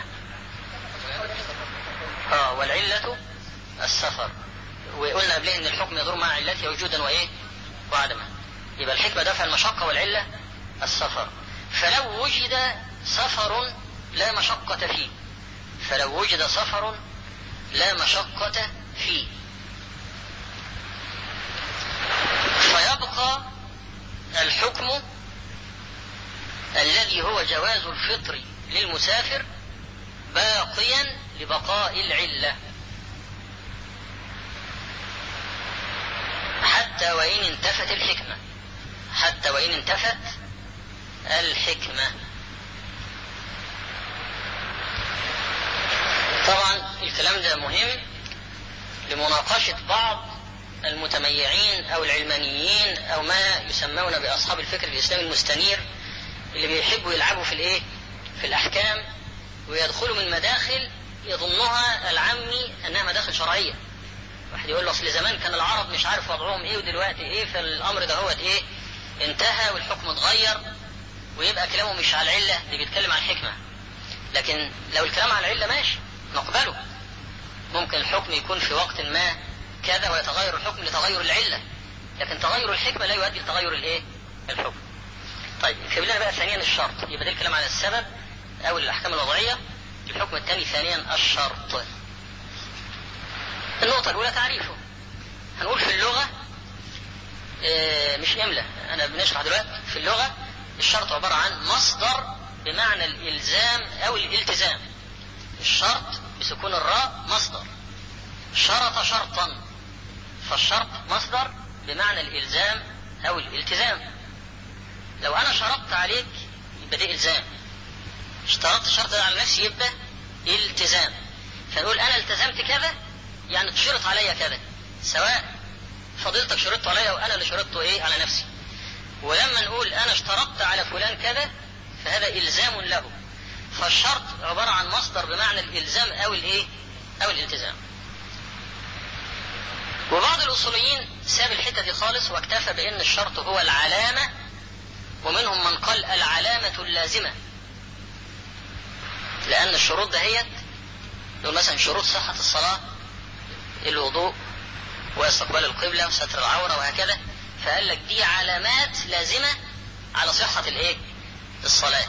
اه والعلة السفر وقلنا قبلها ان الحكم يدور مع علته وجودا وايه وعدما يبقى الحكمة دفع المشقة والعلة السفر فلو وجد سفر لا مشقة فيه فلو وجد سفر لا مشقة فيه فيبقى الحكم الذي هو جواز الفطر للمسافر باقيا لبقاء العله حتى وإن انتفت الحكمة حتى وإن انتفت الحكمة طبعا الكلام ده مهم لمناقشة بعض المتميعين أو العلمانيين أو ما يسمون بأصحاب الفكر الإسلامي المستنير اللي بيحبوا يلعبوا في الإيه؟ في الأحكام ويدخلوا من مداخل يظنها العامي أنها مداخل شرعية واحد يقول له أصل زمان كان العرب مش عارف وضعهم إيه ودلوقتي إيه فالأمر ده هو إيه انتهى والحكم اتغير ويبقى كلامه مش على العلة اللي بيتكلم عن الحكمة لكن لو الكلام على العلة ماشي نقبله ممكن الحكم يكون في وقت ما كذا ويتغير الحكم لتغير العلة لكن تغير الحكمة لا يؤدي لتغير الايه الحكم طيب يكتب لنا بقى ثانيا الشرط يبقى ده الكلام على السبب او الاحكام الوضعية الحكم الثاني ثانيا الشرط النقطة الأولى تعريفه هنقول في اللغة اه مش إملة أنا بنشرح دلوقتي في اللغة الشرط عبارة عن مصدر بمعنى الإلزام أو الالتزام الشرط بسكون الراء مصدر شرط شرطا فالشرط مصدر بمعنى الإلزام أو الالتزام لو أنا شرطت عليك يبقى ده إلزام اشترطت الشرط ده على نفسي يبقى التزام فنقول أنا التزمت كذا يعني تشرط عليا كذا سواء فضيلتك شرطت عليا وأنا اللي شرطته إيه على نفسي ولما نقول أنا اشترطت على فلان كذا فهذا إلزام له فالشرط عبارة عن مصدر بمعنى الإلزام أو الإيه أو الالتزام وبعض الأصوليين ساب الحتة دي خالص واكتفى بأن الشرط هو العلامة ومنهم من قال العلامة اللازمة لأن الشروط دهيت يقول مثلا شروط صحة الصلاة الوضوء واستقبال القبلة وستر العورة وهكذا فقال لك دي علامات لازمة على صحة الايه؟ الصلاة.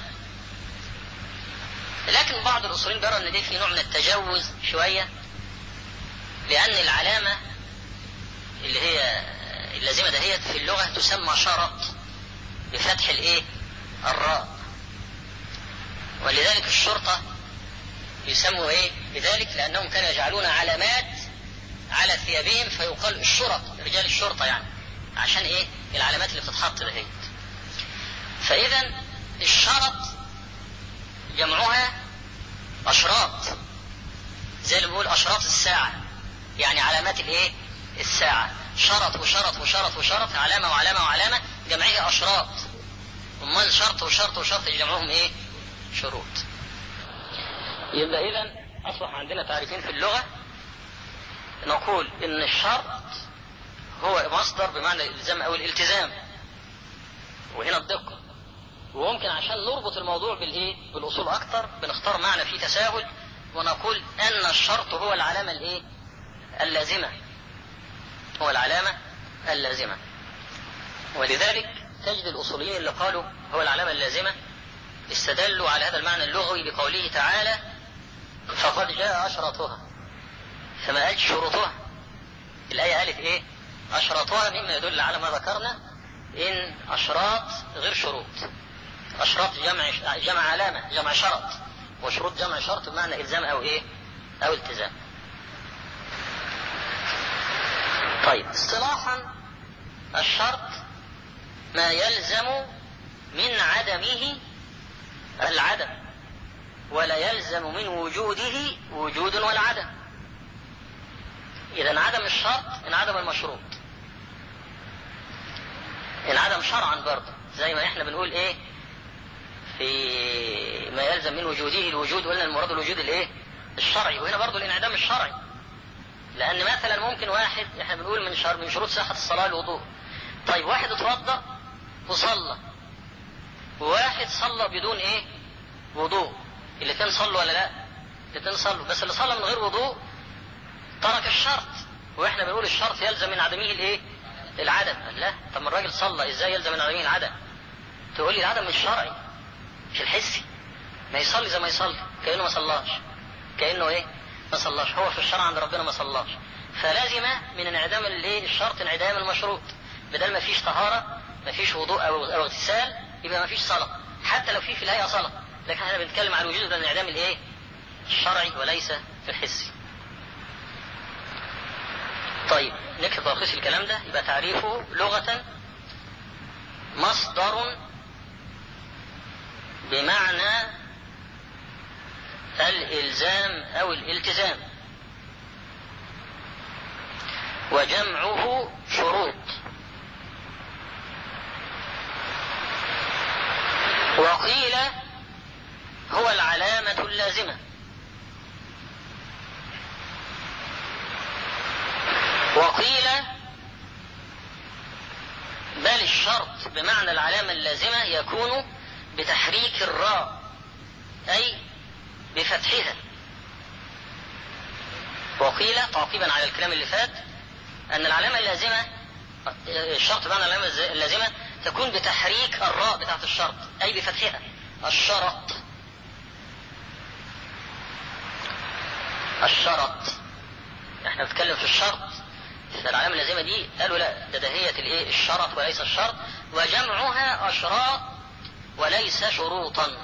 لكن بعض الأصوليين بيروا إن دي في نوع من التجوز شوية لأن العلامة اللي هي اللازمة دهيت في اللغة تسمى شرط بفتح الايه؟ الراء. ولذلك الشرطة يسموا ايه؟ بذلك لأنهم كانوا يجعلون علامات على ثيابهم فيقال الشرط رجال الشرطة يعني عشان ايه؟ العلامات اللي بتتحط دهيت. فإذا الشرط جمعها أشراط زي اللي بيقول أشراط الساعة يعني علامات الإيه؟ الساعة شرط وشرط وشرط وشرط علامة وعلامة وعلامة جمعها أشراط أمال شرط وشرط وشرط يجمعوهم إيه؟ شروط يبقى إذا أصبح عندنا تعريفين في اللغة نقول إن الشرط هو مصدر بمعنى الإلزام أو الالتزام وهنا الدقة وممكن عشان نربط الموضوع بالايه؟ بالاصول اكتر بنختار معنى فيه تساهل ونقول ان الشرط هو العلامه الايه؟ اللازمه. هو العلامه اللازمه. ولذلك تجد الاصوليين اللي قالوا هو العلامه اللازمه استدلوا على هذا المعنى اللغوي بقوله تعالى فقد جاء اشرطها. فما قالش شروطها. الايه قالت ايه؟ اشراطها مما يدل على ما ذكرنا ان اشراط غير شروط. أشراط جمع جمع علامة جمع شرط وشروط جمع شرط بمعنى إلزام أو إيه؟ أو التزام. طيب اصطلاحا الشرط ما يلزم من عدمه العدم ولا يلزم من وجوده وجود ولا عدم. إذا انعدم الشرط انعدم المشروط. انعدم شرعا برضه زي ما احنا بنقول ايه؟ في ما يلزم من وجوده الوجود قلنا المراد الوجود الايه؟ الشرعي وهنا برضه الانعدام الشرعي. لأن مثلا ممكن واحد احنا بنقول من شر من شروط صحة الصلاة الوضوء. طيب واحد اتوضأ وصلى. وواحد صلى بدون ايه؟ وضوء. الاثنين صلوا ولا لا؟ الاثنين صلوا بس اللي صلى من غير وضوء ترك الشرط واحنا بنقول الشرط يلزم من عدمه الايه؟ العدم. لا طب ما الراجل صلى ازاي يلزم من عدمه العدم؟ تقول لي العدم مش شرعي مش الحسي ما يصلي زي ما يصلي كانه ما صلاش كانه ايه ما صلاش هو في الشرع عند ربنا ما صلاش فلازم من انعدام الايه الشرط انعدام المشروط بدل ما فيش طهاره ما فيش وضوء او او اغتسال يبقى ما فيش صلاه حتى لو في في الهيئه صلاه لكن احنا بنتكلم عن وجود الانعدام الايه الشرعي وليس في الحسي طيب نكتب تلخيص الكلام ده يبقى تعريفه لغة مصدر بمعنى الإلزام أو الالتزام وجمعه شروط وقيل هو العلامة اللازمة وقيل بل الشرط بمعنى العلامة اللازمة يكون بتحريك الراء أي بفتحها وقيل تعقيبا على الكلام اللي فات أن العلامة اللازمة الشرط بمعنى العلامة اللازمة تكون بتحريك الراء بتاعت الشرط أي بفتحها الشرط الشرط احنا بنتكلم في الشرط فالعلامة اللازمة دي قالوا لا ده دهية الايه الشرط وليس الشرط وجمعها أشراط وليس شروطا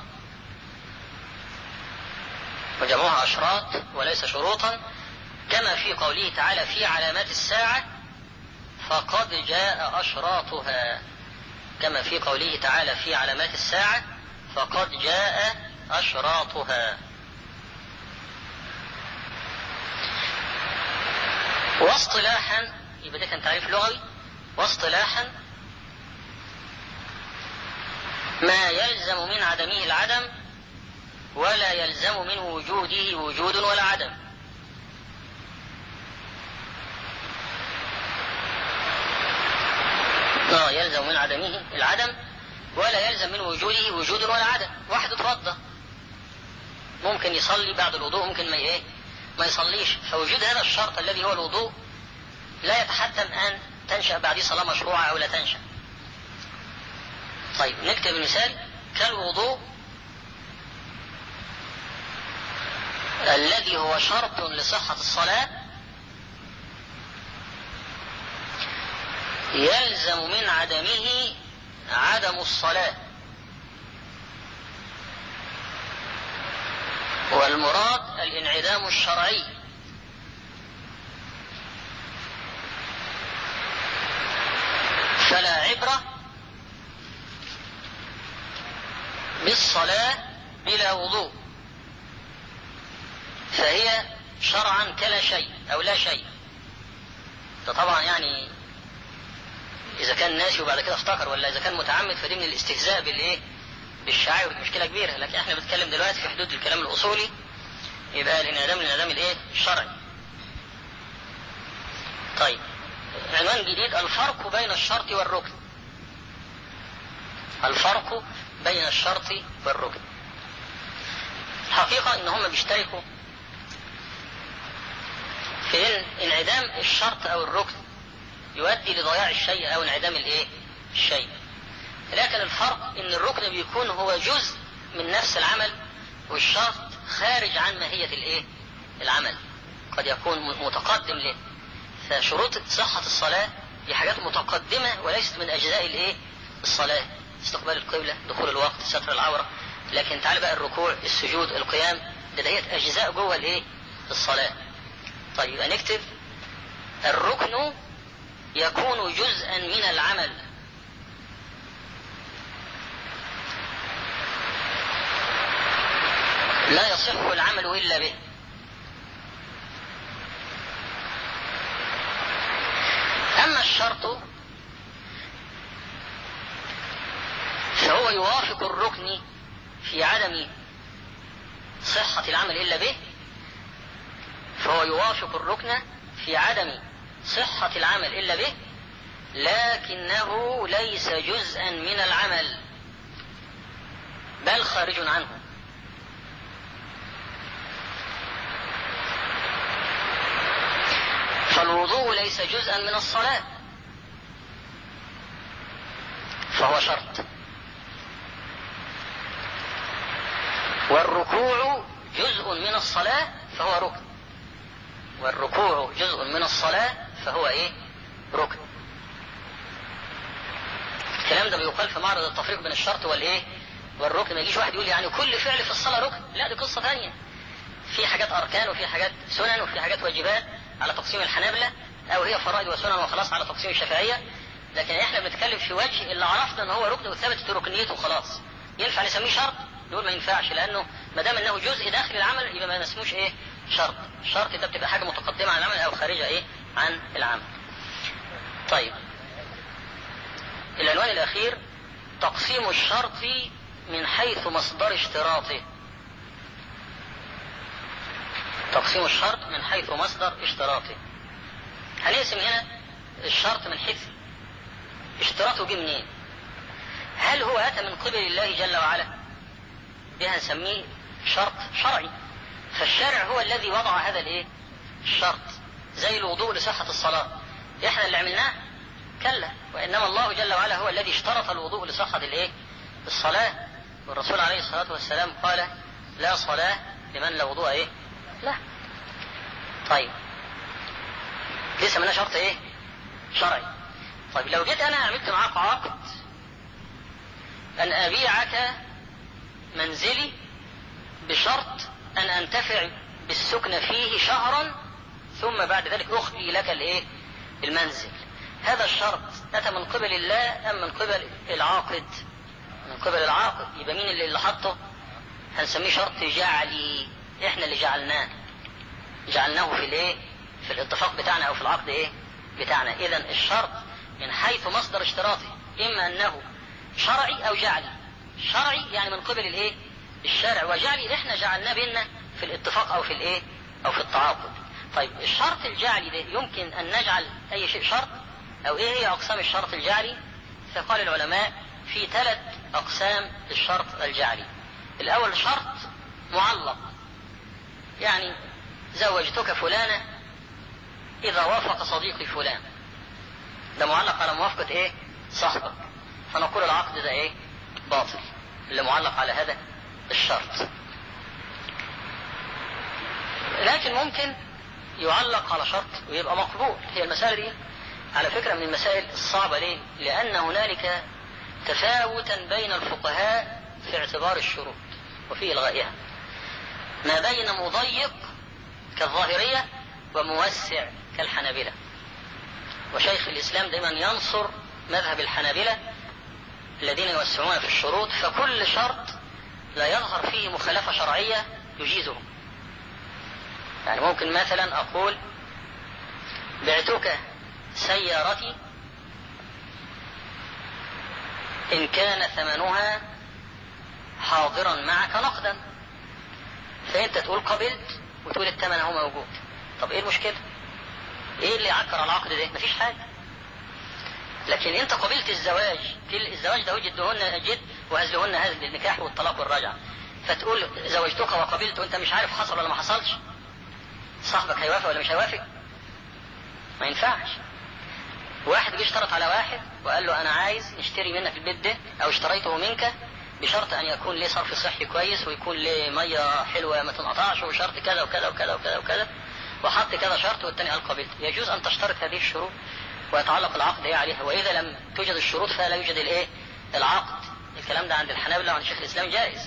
وجمعها أشراط وليس شروطا كما في قوله تعالى في علامات الساعة فقد جاء أشراطها كما في قوله تعالى في علامات الساعة فقد جاء أشراطها واصطلاحا يبقى ده كان تعريف لغوي واصطلاحا ما يلزم من عدمه العدم ولا يلزم من وجوده وجود ولا عدم اه يلزم من عدمه العدم ولا يلزم من وجوده وجود ولا عدم واحد اتوضى ممكن يصلي بعد الوضوء ممكن ما ايه ما يصليش فوجود هذا الشرط الذي هو الوضوء لا يتحتم ان تنشا بعده صلاه مشروعه او لا تنشا طيب نكتب المثال كالوضوء الذي هو شرط لصحة الصلاة يلزم من عدمه عدم الصلاة والمراد الانعدام الشرعي فلا عبرة بالصلاة بلا وضوء فهي شرعا كلا شيء أو لا شيء ده طبعا يعني إذا كان ناسي وبعد كده افتكر ولا إذا كان متعمد فدي من الاستهزاء بالإيه؟ بالشعائر مشكلة كبيرة لكن احنا بنتكلم دلوقتي في حدود الكلام الأصولي يبقى الانعدام الانعدام الإيه؟ الشرعي. طيب عنوان جديد الفرق بين الشرط والركن. الفرق بين الشرط والركن. الحقيقة إن هم بيشتركوا في إن انعدام الشرط أو الركن يؤدي لضياع الشيء أو انعدام الإيه؟ الشيء. لكن الفرق إن الركن بيكون هو جزء من نفس العمل والشرط خارج عن ماهية الإيه؟ العمل. قد يكون متقدم له. فشروط صحة الصلاة دي حاجات متقدمة وليست من أجزاء الإيه؟ الصلاة. استقبال القبلة، دخول الوقت، ستر العورة. لكن تعال بقى الركوع، السجود، القيام، ده دهيت أجزاء جوه الإيه؟ الصلاة. طيب يبقى نكتب الركن يكون جزءا من العمل لا يصح العمل الا به اما الشرط فهو يوافق الركن في عدم صحة العمل إلا به فهو يوافق الركن في عدم صحة العمل إلا به لكنه ليس جزءا من العمل بل خارج عنه فالوضوء ليس جزءا من الصلاة فهو شرط والركوع جزء من الصلاة فهو ركن والركوع جزء من الصلاة فهو ايه ركن الكلام ده بيقال في معرض التفريق بين الشرط والايه والركن ما يجيش واحد يقول يعني كل فعل في الصلاة ركن لا دي قصة ثانية في حاجات أركان وفي حاجات سنن وفي حاجات واجبات على تقسيم الحنابلة أو هي فرائض وسنن وخلاص على تقسيم الشافعية لكن احنا بنتكلم في وجه اللي عرفنا ان هو ركن وثبتت ركنيته خلاص ينفع نسميه شرط نقول ما ينفعش لانه ما دام انه جزء داخل العمل يبقى ما اسموش ايه شرط الشرط ده بتبقى حاجه متقدمه عن العمل او خارجه ايه عن العمل طيب العنوان الاخير تقسيم الشرط من حيث مصدر اشتراطه تقسيم الشرط من حيث مصدر اشتراطه هنقسم هنا الشرط من حيث اشتراطه جه منين هل هو اتى من قبل الله جل وعلا بها نسميه شرط شرعي فالشارع هو الذي وضع هذا الايه الشرط زي الوضوء لصحة الصلاة احنا اللي عملناه كلا وانما الله جل وعلا هو الذي اشترط الوضوء لصحة الايه الصلاة والرسول عليه الصلاة والسلام قال لا صلاة لمن لا وضوء ايه لا طيب لسه منا شرط ايه شرعي طيب لو جيت انا عملت معاك عقد ان ابيعك منزلي بشرط ان انتفع بالسكن فيه شهرا ثم بعد ذلك اخلي لك الايه المنزل هذا الشرط اتى من قبل الله ام من قبل العاقد من قبل العاقد يبقى مين اللي, اللي حطه هنسميه شرط جعلي احنا اللي جعلناه جعلناه في الايه في الاتفاق بتاعنا او في العقد ايه بتاعنا اذا الشرط من حيث مصدر اشتراطه اما انه شرعي او جعلي شرعي يعني من قبل الايه الشارع وجعلي احنا جعلناه بيننا في الاتفاق او في الايه او في التعاقد طيب الشرط الجعلي ده يمكن ان نجعل اي شيء شرط او ايه هي اقسام الشرط الجعلي فقال العلماء في ثلاث اقسام للشرط الجعلي الاول شرط معلق يعني زوجتك فلانة اذا وافق صديقي فلان ده معلق على موافقة ايه صاحبك فنقول العقد ده ايه باطل اللي معلق على هذا الشرط لكن ممكن يعلق على شرط ويبقى مقبول هي المسألة دي على فكرة من المسائل الصعبة ليه لأن هنالك تفاوتا بين الفقهاء في اعتبار الشروط وفي إلغائها ما بين مضيق كالظاهرية وموسع كالحنابلة وشيخ الإسلام دائما ينصر مذهب الحنابلة الذين يوسعون في الشروط فكل شرط لا يظهر فيه مخالفة شرعية يجيزه يعني ممكن مثلا أقول بعتك سيارتي إن كان ثمنها حاضرا معك نقدا فأنت تقول قبلت وتقول الثمن هو موجود طب إيه المشكلة؟ إيه اللي عكر العقد ده؟ مفيش حاجة لكن انت قبلت الزواج الزواج ده جدهن جد وهزلهن هزل النكاح والطلاق والرجعه فتقول زوجتك وقبلت وانت مش عارف حصل ولا ما حصلش صاحبك هيوافق ولا مش هيوافق ما ينفعش واحد جه اشترط على واحد وقال له انا عايز نشتري منك البيت ده او اشتريته منك بشرط ان يكون ليه صرف صحي كويس ويكون ليه ميه حلوه ما تنقطعش وشرط كذا وكذا وكذا وكذا وكذا وحط كذا شرط والتاني قال قبلت يجوز ان تشترط هذه الشروط ويتعلق العقد ايه عليها واذا لم توجد الشروط فلا يوجد الايه العقد الكلام ده عند الحنابلة وعند شيخ الاسلام جائز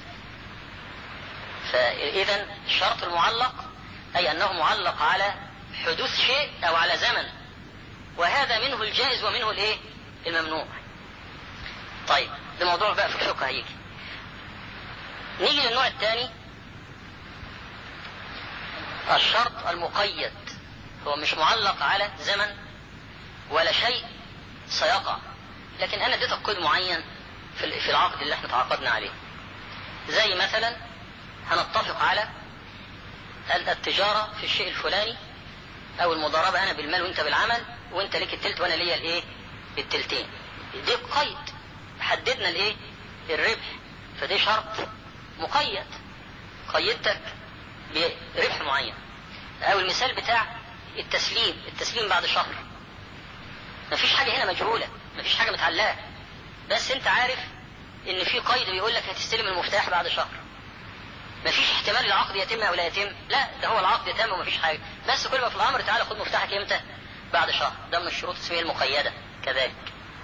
فاذا الشرط المعلق اي انه معلق على حدوث شيء او على زمن وهذا منه الجائز ومنه الايه الممنوع طيب ده موضوع بقى في الفقه هيجي نيجي للنوع الثاني الشرط المقيد هو مش معلق على زمن ولا شيء سيقع لكن انا اديتك قيد معين في في العقد اللي احنا تعاقدنا عليه زي مثلا هنتفق على التجارة في الشيء الفلاني او المضاربة انا بالمال وانت بالعمل وانت ليك التلت وانا ليا الايه التلتين دي قيد حددنا الايه الربح فدي شرط مقيد قيدتك بربح معين او المثال بتاع التسليم التسليم بعد شهر مفيش حاجة هنا مجهولة مفيش حاجة متعلقة بس انت عارف ان في قيد بيقول لك هتستلم المفتاح بعد شهر مفيش احتمال العقد يتم او لا يتم لا ده هو العقد تم ومفيش حاجة بس كل ما في الامر تعالى خد مفتاحك امتى بعد شهر ده من الشروط اسمها المقيدة كذلك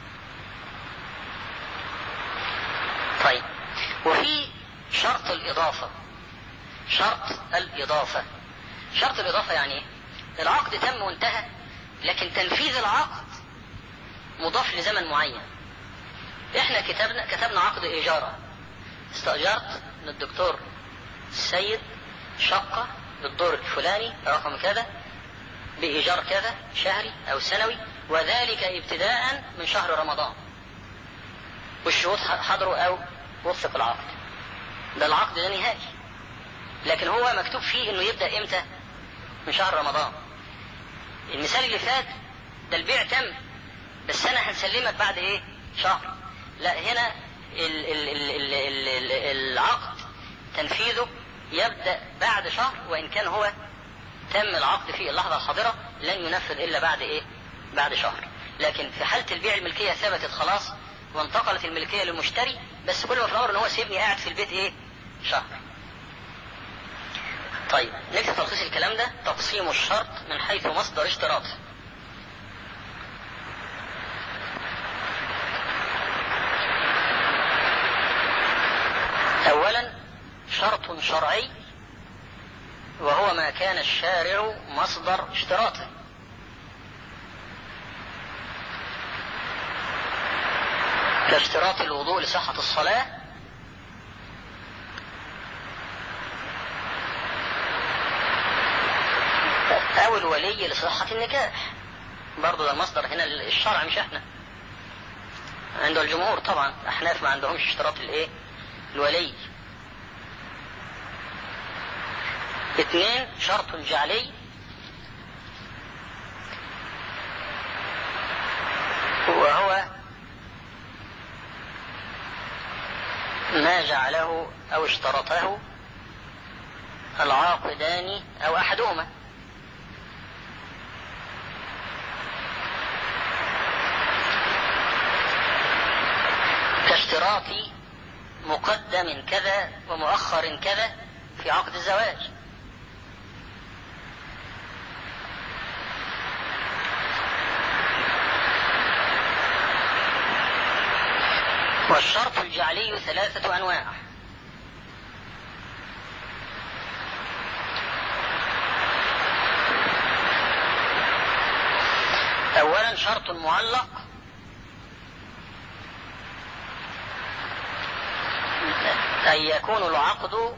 طيب وفي شرط الإضافة شرط الإضافة شرط الإضافة يعني ايه؟ العقد تم وانتهى لكن تنفيذ العقد مضاف لزمن معين احنا كتبنا كتبنا عقد إيجارة استأجرت من الدكتور السيد شقة بالدور الفلاني رقم كذا بإيجار كذا شهري أو سنوي وذلك ابتداء من شهر رمضان والشروط حضروا أو وثق العقد ده العقد ده نهائي لكن هو مكتوب فيه انه يبدأ امتى من شهر رمضان المثال اللي فات ده البيع تم بس انا هنسلمك بعد ايه شهر لا هنا ال ال ال ال ال ال العقد تنفيذه يبدأ بعد شهر وإن كان هو تم العقد في اللحظة الحاضرة لن ينفذ إلا بعد إيه؟ بعد شهر. لكن في حالة البيع الملكية ثبتت خلاص وانتقلت الملكية للمشتري بس كل ما في الأمر إن هو سيبني قاعد في البيت إيه؟ شهر. طيب نكتب تلخيص الكلام ده تقسيم الشرط من حيث مصدر اشتراطه. أولا شرط شرعي وهو ما كان الشارع مصدر اشتراطه كاشتراط الوضوء لصحة الصلاة أو الولي لصحة النكاح برضه ده المصدر هنا الشرع مش احنا عند الجمهور طبعا أحناف ما عندهمش اشتراط الايه الولي اثنين شرط جعلي وهو ما جعله او اشترطه العاقدان او احدهما كاشتراط مقدم كذا ومؤخر كذا في عقد الزواج والشرط الجعلي ثلاثة أنواع أولا شرط معلق أن يكون العقد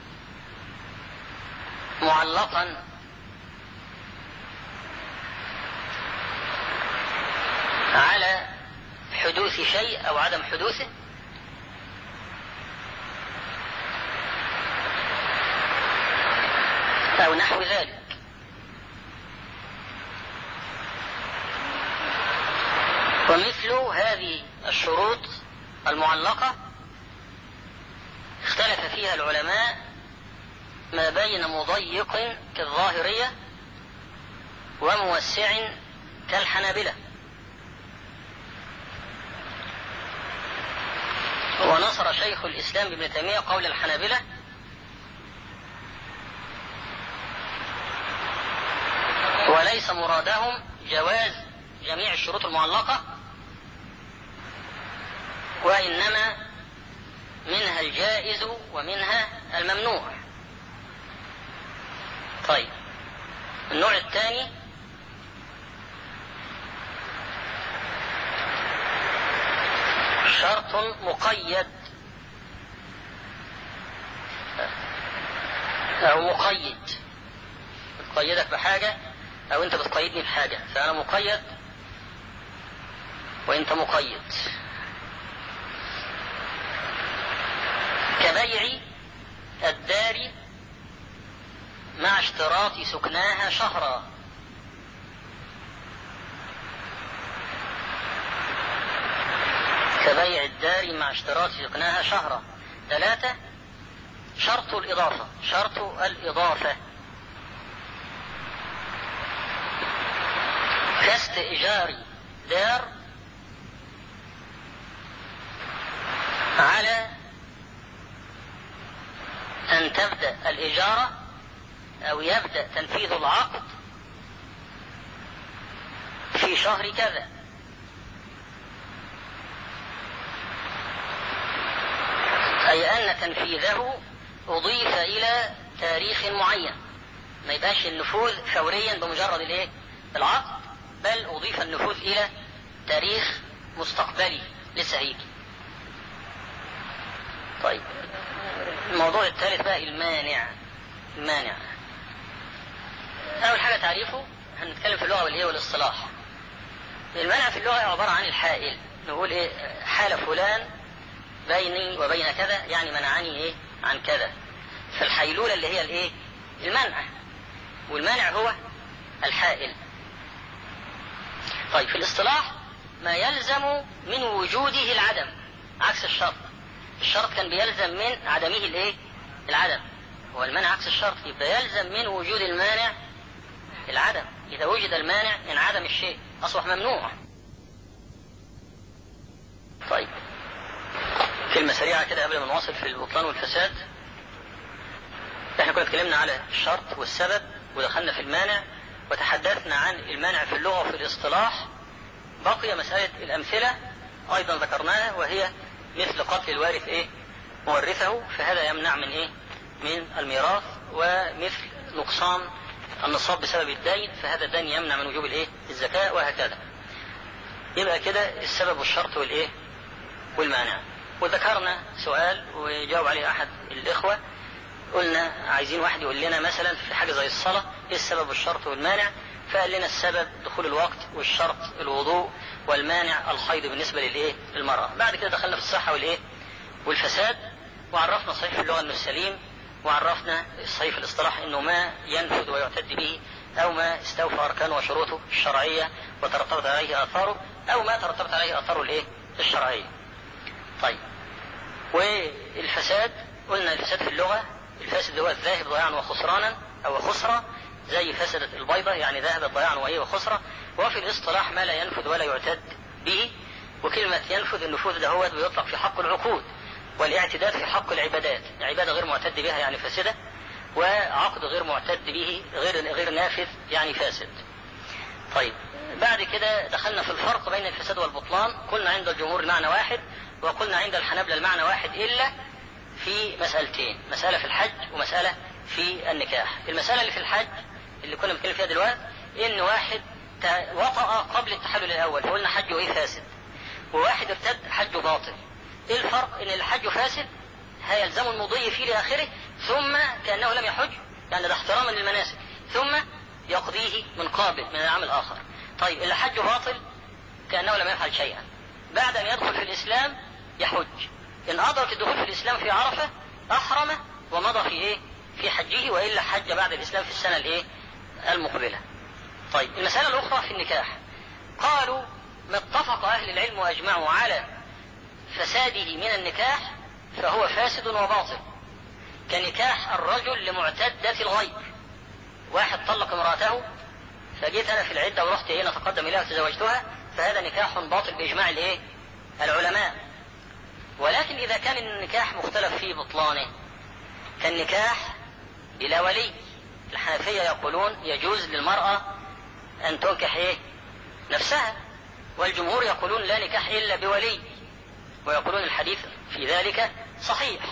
معلقا على حدوث شيء أو عدم حدوثه أو نحو ذلك ومثل هذه الشروط المعلقة اختلف فيها العلماء ما بين مضيق كالظاهرية وموسع كالحنابلة ونصر شيخ الإسلام ابن تيمية قول الحنابلة وليس مرادهم جواز جميع الشروط المعلقة وإنما منها الجائز ومنها الممنوع طيب النوع الثاني شرط مقيد أو مقيد بتقيدك بحاجة أو أنت بتقيدني بحاجة فأنا مقيد وأنت مقيد كبيع الدار مع اشتراط سكناها شهرا كبيع الدار مع اشتراط سكناها شهرا ثلاثة شرط الإضافة شرط الإضافة كاستئجار دار على أن تبدأ الإجارة أو يبدأ تنفيذ العقد في شهر كذا أي أن تنفيذه أضيف إلى تاريخ معين ما يبقاش النفوذ فوريا بمجرد الايه؟ العقد بل أضيف النفوذ إلى تاريخ مستقبلي لسه هيجي. طيب الموضوع الثالث بقى المانع المانع أول حاجة تعريفه هنتكلم في اللغة والإيه والاصطلاح. المانع في اللغة عبارة عن الحائل نقول إيه حال فلان بيني وبين كذا يعني منعني إيه عن كذا. فالحيلولة اللي هي الإيه؟ المنع. والمانع هو الحائل طيب في الاصطلاح ما يلزم من وجوده العدم عكس الشرط الشرط كان بيلزم من عدمه الايه العدم هو المانع عكس الشرط يبقى يلزم من وجود المانع العدم إذا وجد المانع انعدم الشيء أصبح ممنوع طيب كلمة سريعة كده قبل ما نواصل في البطلان والفساد احنا كنا اتكلمنا على الشرط والسبب ودخلنا في المانع وتحدثنا عن المانع في اللغة وفي الاصطلاح بقي مسألة الأمثلة أيضا ذكرناها وهي مثل قتل الوارث إيه مورثه فهذا يمنع من إيه من الميراث ومثل نقصان النصاب بسبب الدين فهذا الدين يمنع من وجوب الايه الزكاة وهكذا يبقى كده السبب والشرط والايه والمانع وذكرنا سؤال وجاوب عليه احد الاخوة قلنا عايزين واحد يقول لنا مثلا في حاجة زي الصلاة ايه السبب والشرط والمانع فقال لنا السبب دخول الوقت والشرط الوضوء والمانع الحيض بالنسبة للايه المرأة بعد كده دخلنا في الصحة والايه والفساد وعرفنا صحيح اللغة انه السليم وعرفنا الصحيح في الاصطلاح انه ما ينفذ ويعتد به او ما استوفى اركانه وشروطه الشرعيه وترتبط عليه اثاره او ما ترتبط عليه اثاره الايه؟ الشرعيه. طيب. والفساد قلنا الفساد في اللغه الفاسد هو الذاهب ضياعا وخسرانا او خسرة زي فسدت البيضة يعني ذهبت ضياعا وهي وخسرة وفي الاصطلاح ما لا ينفذ ولا يعتد به وكلمة ينفذ النفوذ ده هو بيطلق في حق العقود والاعتداد في حق العبادات عبادة غير معتد بها يعني فاسدة وعقد غير معتد به غير غير نافذ يعني فاسد طيب بعد كده دخلنا في الفرق بين الفساد والبطلان قلنا عند الجمهور المعنى واحد وقلنا عند الحنابلة المعنى واحد إلا في مسألتين مسألة في الحج ومسألة في النكاح المسألة اللي في الحج اللي كنا بنتكلم فيها دلوقتي إن واحد وطأ قبل التحلل الأول فقلنا حجه إيه فاسد وواحد ارتد حجه باطل ايه الفرق ان الحج فاسد هيلزم المضي فيه لاخره ثم كانه لم يحج يعني ده احتراما للمناسك ثم يقضيه من قابل من العام الاخر طيب اللي حجه باطل كانه لم يفعل شيئا بعد ان يدخل في الاسلام يحج ان ادرك الدخول في الاسلام في عرفه احرم ومضى في ايه في حجه والا حج بعد الاسلام في السنه الايه المقبله طيب المساله الاخرى في النكاح قالوا ما اتفق اهل العلم واجمعوا على فساده من النكاح فهو فاسد وباطل كنكاح الرجل لمعتدة الغيب واحد طلق امرأته فجيت انا في العدة ورحت هنا تقدم اليها وتزوجتها فهذا نكاح باطل باجماع الايه العلماء ولكن اذا كان النكاح مختلف في بطلانه كالنكاح بلا ولي الحنفية يقولون يجوز للمرأة ان تنكح ايه نفسها والجمهور يقولون لا نكاح الا بولي ويقولون الحديث في ذلك صحيح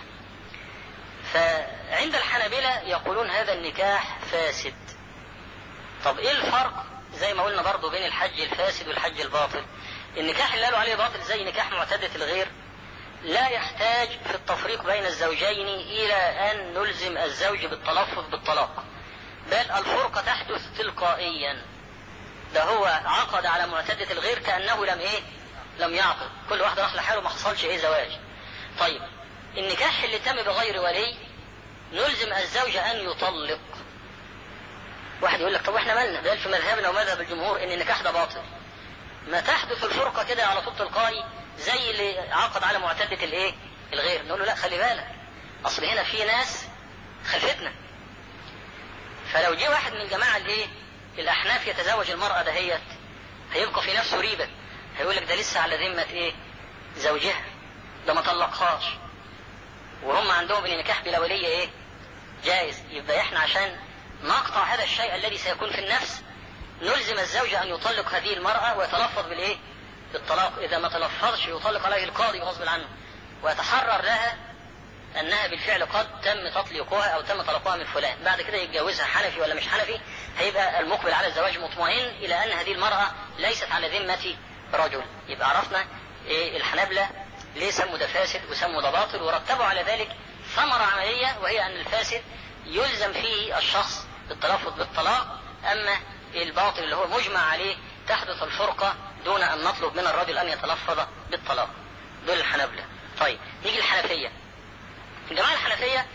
فعند الحنابلة يقولون هذا النكاح فاسد طب ايه الفرق زي ما قلنا برضو بين الحج الفاسد والحج الباطل النكاح اللي قالوا عليه باطل زي نكاح معتدة الغير لا يحتاج في التفريق بين الزوجين إلى أن نلزم الزوج بالتلفظ بالطلاق بل الفرقة تحدث تلقائيا ده هو عقد على معتدة الغير كأنه لم إيه لم يعقد كل واحد راح لحاله ما حصلش ايه زواج طيب النكاح اللي تم بغير ولي نلزم الزوج ان يطلق واحد يقول لك طب احنا مالنا ده في مذهبنا ومذهب الجمهور ان النكاح ده باطل ما تحدث الفرقة كده على طول تلقائي زي اللي عقد على معتدة الايه الغير نقول له لا خلي بالك اصل هنا في ناس خلفتنا فلو جه واحد من الجماعة الايه الاحناف يتزوج المرأة دهيت هيبقى في نفسه ريبة هيقول لك ده لسه على ذمة ايه زوجها ده ما طلقهاش وهم عندهم ان النكاح بلا ولي ايه جائز يبقى احنا عشان نقطع هذا الشيء الذي سيكون في النفس نلزم الزوج ان يطلق هذه المرأة ويتلفظ بالايه بالطلاق اذا ما تلفظش يطلق عليه القاضي غصب عنه ويتحرر لها انها بالفعل قد تم تطليقها او تم طلقها من فلان بعد كده يتجوزها حنفي ولا مش حنفي هيبقى المقبل على الزواج مطمئن الى ان هذه المرأة ليست على ذمة رجل يبقى عرفنا ايه الحنابلة ليه سموا ده فاسد وسموا ده باطل ورتبوا على ذلك ثمرة عملية وهي ان الفاسد يلزم فيه الشخص بالتلفظ بالطلاق اما الباطل اللي هو مجمع عليه تحدث الفرقة دون ان نطلب من الرجل ان يتلفظ بالطلاق دول الحنابلة طيب نيجي الحنفية الجماعة الحنفية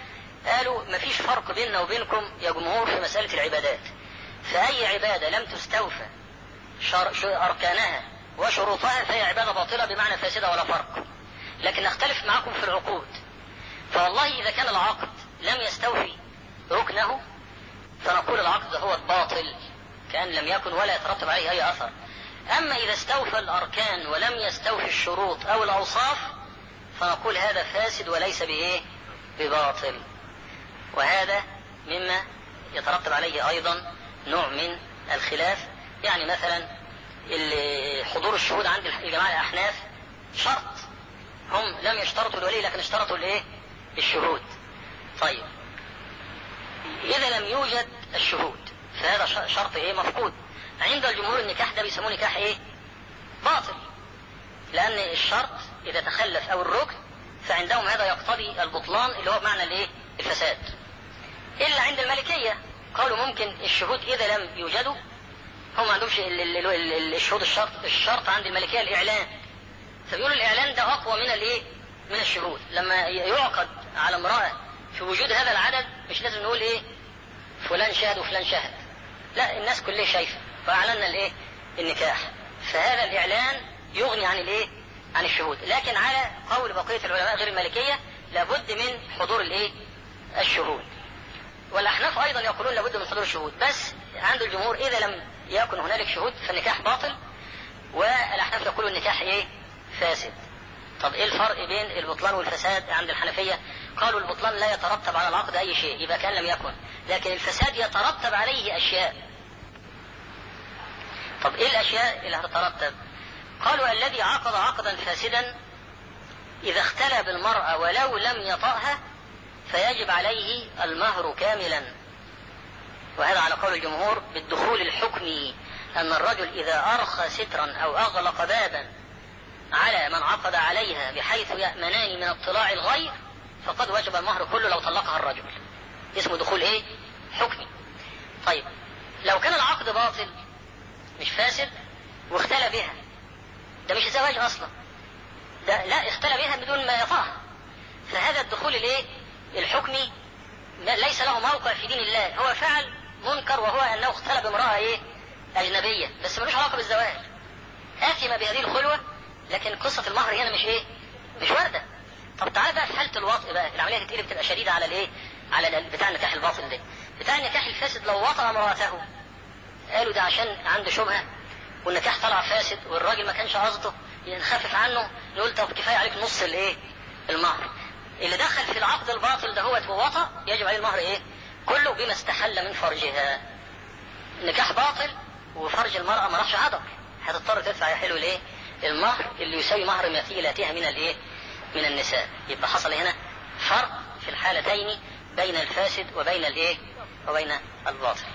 قالوا مفيش فرق بيننا وبينكم يا جمهور في مسألة العبادات فأي عبادة لم تستوفى أركانها وشروطها فهي عبادة باطلة بمعنى فاسدة ولا فرق لكن نختلف معكم في العقود فوالله إذا كان العقد لم يستوفي ركنه فنقول العقد هو الباطل كأن لم يكن ولا يترتب عليه أي أثر أما إذا استوفى الأركان ولم يستوفي الشروط أو الأوصاف فنقول هذا فاسد وليس بإيه بباطل وهذا مما يترتب عليه أيضا نوع من الخلاف يعني مثلا حضور الشهود عند الجماعة الأحناف شرط هم لم يشترطوا الولي لكن اشترطوا الايه الشهود طيب إذا لم يوجد الشهود فهذا شرط ايه مفقود عند الجمهور النكاح ده بيسموه نكاح ايه باطل لأن الشرط إذا تخلف أو الركن فعندهم هذا يقتضي البطلان اللي هو بمعنى الايه الفساد إلا عند الملكية قالوا ممكن الشهود إذا لم يوجدوا هم ما عندهمش الشهود الشرط الشرط عند الملكية الإعلان فبيقولوا الإعلان ده أقوى من الإيه من الشهود لما يعقد على امرأة في وجود هذا العدد مش لازم نقول إيه فلان شهد وفلان شهد لا الناس كلها شايفة فأعلنا الإيه النكاح فهذا الإعلان يغني عن الإيه عن الشهود لكن على قول بقية العلماء غير المالكية لابد من حضور الإيه الشهود والأحناف أيضا يقولون لابد من حضور الشهود بس عند الجمهور إذا لم يكن هنالك شهود فالنكاح باطل والأحناف يقولون النكاح إيه فاسد طب ايه الفرق بين البطلان والفساد عند الحنفية قالوا البطلان لا يترتب على العقد اي شيء اذا كان لم يكن لكن الفساد يترتب عليه اشياء طب ايه الاشياء اللي هتترتب قالوا الذي عقد عقدا فاسدا اذا اختلى بالمرأة ولو لم يطأها فيجب عليه المهر كاملا وهذا على قول الجمهور بالدخول الحكمي أن الرجل إذا أرخى سترا أو أغلق بابا على من عقد عليها بحيث يأمنان من اطلاع الغير فقد وجب المهر كله لو طلقها الرجل اسمه دخول ايه حكمي طيب لو كان العقد باطل مش فاسد واختلى بها ده مش زواج اصلا ده لا اختلى بها بدون ما يطاها فهذا الدخول الايه الحكمي ليس له موقع في دين الله هو فعل منكر وهو انه اختلى بامراه ايه اجنبيه بس ملوش علاقه بالزواج اثم بهذه الخلوه لكن قصة المهر هنا مش ايه مش واردة طب تعالى بقى في حالة الوطء بقى العملية تتقلب بتبقى شديدة على الايه على بتاع النكاح الباطل ده بتاع النكاح الفاسد لو وطأ امرأته قالوا ده عشان عنده شبهة والنكاح طلع فاسد والراجل ما كانش قصده نخفف عنه نقول طب كفاية عليك نص الايه المهر اللي دخل في العقد الباطل ده هو ووطأ يجب عليه المهر ايه كله بما استحل من فرجها النكاح باطل وفرج المرأة ما راحش عدم هتضطر تدفع يا حلو ليه المهر اللي يساوي مهر مثيلاتها من الايه من النساء يبقى حصل هنا فرق في الحالتين بين الفاسد وبين الايه وبين الباطل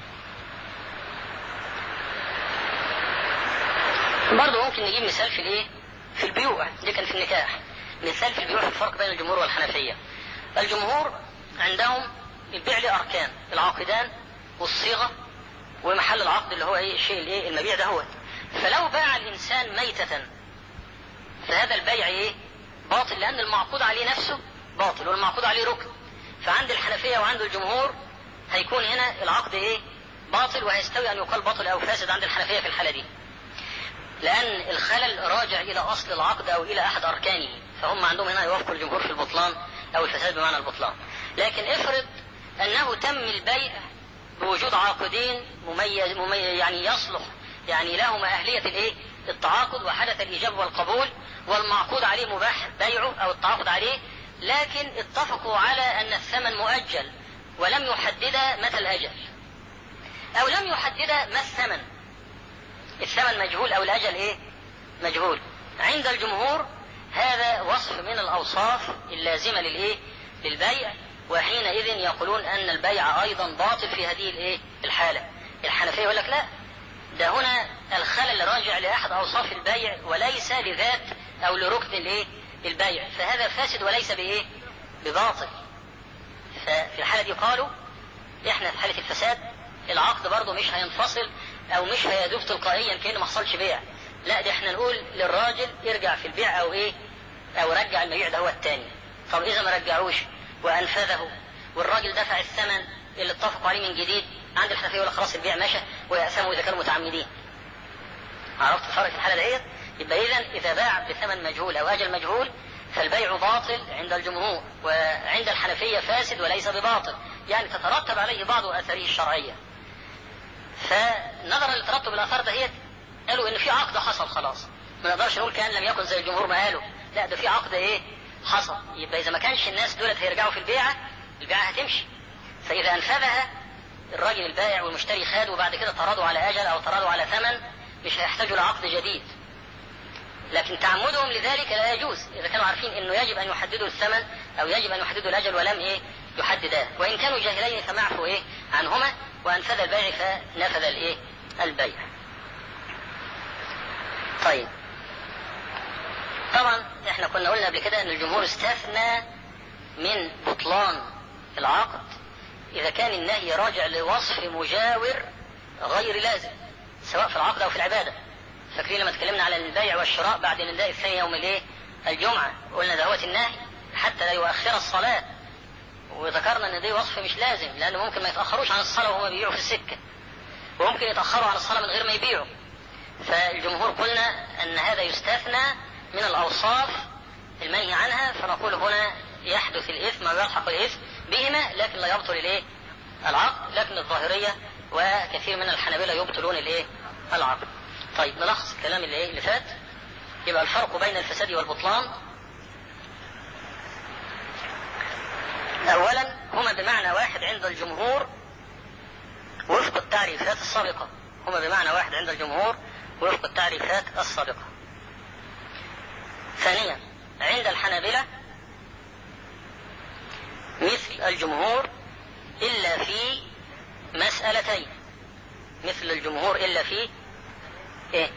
برضه ممكن نجيب مثال في الايه في البيوع دي كان في النكاح مثال في البيوع في الفرق بين الجمهور والحنفية الجمهور عندهم البيع له اركان العاقدان والصيغة ومحل العقد اللي هو ايه الشيء الايه المبيع ده هو فلو باع الانسان ميتة فهذا البيع ايه باطل لان المعقود عليه نفسه باطل والمعقود عليه ركن فعند الحنفية وعند الجمهور هيكون هنا العقد ايه باطل وهيستوي ان يقال باطل او فاسد عند الحنفية في الحالة دي لان الخلل راجع الى اصل العقد او الى احد اركانه فهم عندهم هنا يوافقوا الجمهور في البطلان او الفساد بمعنى البطلان لكن افرض انه تم البيع بوجود عاقدين مميز, مميز يعني يصلح يعني لهما اهلية الايه التعاقد وحدث الايجاب والقبول والمعقود عليه مباح بيعه او التعاقد عليه لكن اتفقوا على ان الثمن مؤجل ولم يحدد متى الاجل او لم يحدد ما الثمن الثمن مجهول او الاجل ايه مجهول عند الجمهور هذا وصف من الاوصاف اللازمة للايه للبيع وحينئذ يقولون ان البيع ايضا باطل في هذه الايه الحالة الحنفية يقول لك لا ده هنا الخلل راجع لاحد اوصاف البيع وليس لذات او لركن الايه البيع فهذا فاسد وليس بايه بباطل ففي الحالة دي قالوا احنا في حالة الفساد العقد برضه مش هينفصل او مش هيدوب تلقائيا كأنه ما حصلش بيع لا ده احنا نقول للراجل ارجع في البيع او ايه او رجع المبيع ده هو التاني طب اذا ما رجعوش وانفذه والراجل دفع الثمن اللي اتفقوا عليه من جديد عند الحنفيه يقول خلاص البيع ماشى ويأثموا اذا كانوا متعمدين عرفت الفرق في الحاله ديت يبقى اذا اذا باع بثمن مجهول او اجل مجهول فالبيع باطل عند الجمهور وعند الحنفيه فاسد وليس بباطل يعني تترتب عليه بعض اثاره الشرعيه فنظرا لترتب الاثار دهيت قالوا ان في عقد حصل خلاص ما نقدرش نقول كان لم يكن زي الجمهور ما قالوا لا ده في عقد ايه حصل يبقى اذا ما كانش الناس دولت هيرجعوا في البيعه البيعه هتمشي فاذا انفذها الراجل البائع والمشتري خد وبعد كده تراضوا على اجل او تراضوا على ثمن مش هيحتاجوا لعقد جديد لكن تعمدهم لذلك لا يجوز اذا كانوا عارفين انه يجب ان يحددوا الثمن او يجب ان يحددوا الاجل ولم ايه يحددا وان كانوا جاهلين فمعفوا ايه عنهما وانفذ البيع فنفذ الايه البيع طيب طبعا احنا كنا قلنا قبل كده ان الجمهور استثنى من بطلان العقد اذا كان النهي راجع لوصف مجاور غير لازم سواء في العقد او في العباده فاكرين لما اتكلمنا على البيع والشراء بعد النداء الثاني يوم الايه الجمعه قلنا دهوت النهي حتى لا يؤخر الصلاه وذكرنا ان دي وصف مش لازم لانه ممكن ما يتاخروش عن الصلاه وهم بيبيعوا في السكه وممكن يتاخروا عن الصلاه من غير ما يبيعوا فالجمهور قلنا ان هذا يستثنى من الاوصاف المنهي عنها فنقول هنا يحدث الاثم او يلحق الاثم بهما لكن لا يبطل الايه العقد لكن الظاهريه وكثير من الحنابله يبطلون الايه العقد طيب نلخص الكلام اللي ايه اللي فات يبقى الفرق بين الفساد والبطلان اولا هما بمعنى واحد عند الجمهور وفق التعريفات السابقه هما بمعنى واحد عند الجمهور وفق التعريفات السابقه ثانيا عند الحنابله مثل الجمهور الا في مسالتين مثل الجمهور الا في ايه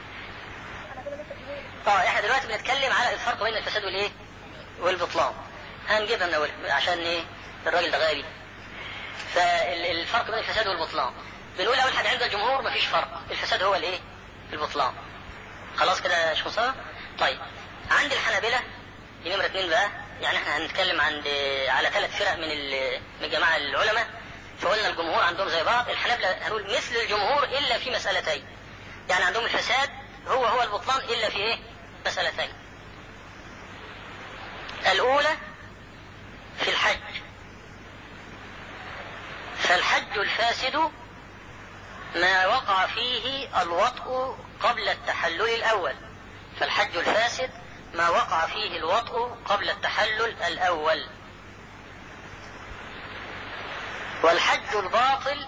اه احنا دلوقتي بنتكلم على الفرق بين الفساد والايه والبطلان هنجيبها من اولها عشان ايه الراجل ده غالي فالفرق بين الفساد والبطلان بنقول اول حاجه عند الجمهور مفيش فرق الفساد هو الايه البطلان خلاص كده يا شيخ مصطفى طيب عند الحنابله دي نمره اثنين بقى يعني احنا هنتكلم عند على ثلاث فرق من من جماعه العلماء فقلنا الجمهور عندهم زي بعض الحنابله هنقول مثل الجمهور الا في مسالتين يعني عندهم الفساد هو هو البطلان الا في ايه مسالتين الاولى في الحج فالحج الفاسد ما وقع فيه الوطء قبل التحلل الأول فالحج الفاسد ما وقع فيه الوطء قبل التحلل الأول والحج الباطل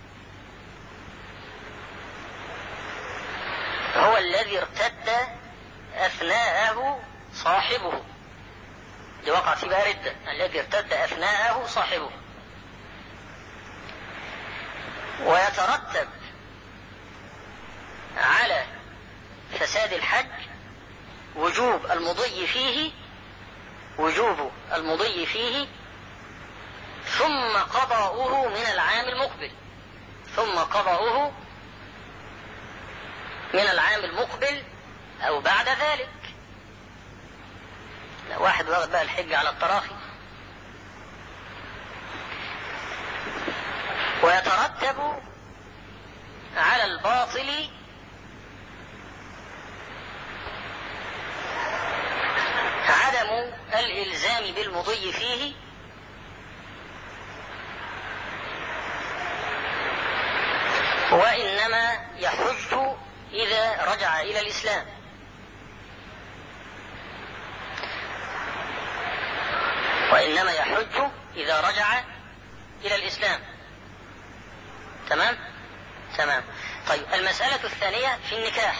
هو الذي ارتد أثناءه صاحبه اللي وقع فيه بقى ردة الذي ارتد أثناءه صاحبه ويترتب على فساد الحج وجوب المضي فيه وجوب المضي فيه ثم قضاؤه من العام المقبل ثم قضاؤه من العام المقبل او بعد ذلك واحد واخد بقى الحج على التراخي ويترتب على الباطل عدم الالزام بالمضي فيه وانما يحج اذا رجع الى الاسلام وإنما يحج إذا رجع إلى الإسلام تمام تمام طيب المسألة الثانية في النكاح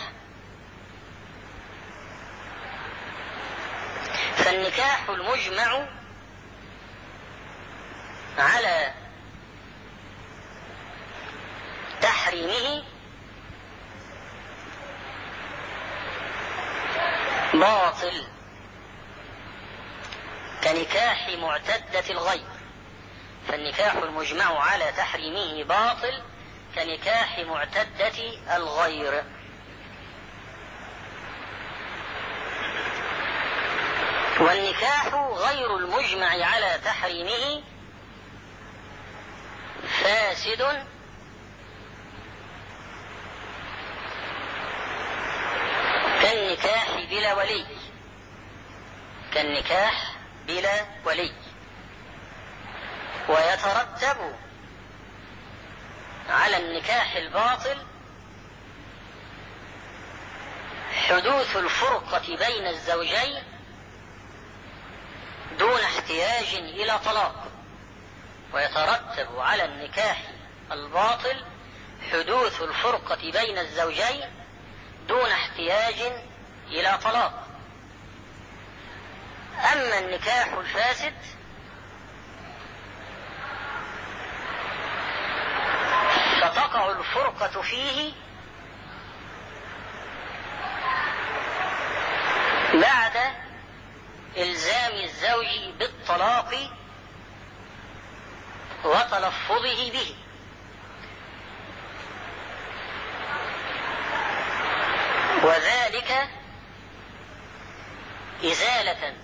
فالنكاح المجمع على تحريمه باطل كنكاح معتدة الغير فالنكاح المجمع على تحريمه باطل كنكاح معتدة الغير والنكاح غير المجمع على تحريمه فاسد كالنكاح بلا ولي كالنكاح بلا ولي ويترتب على النكاح الباطل حدوث الفرقة بين الزوجين دون احتياج إلى طلاق ويترتب على النكاح الباطل حدوث الفرقة بين الزوجين دون احتياج إلى طلاق أما النكاح الفاسد فتقع الفرقة فيه بعد إلزام الزوج بالطلاق وتلفظه به وذلك إزالة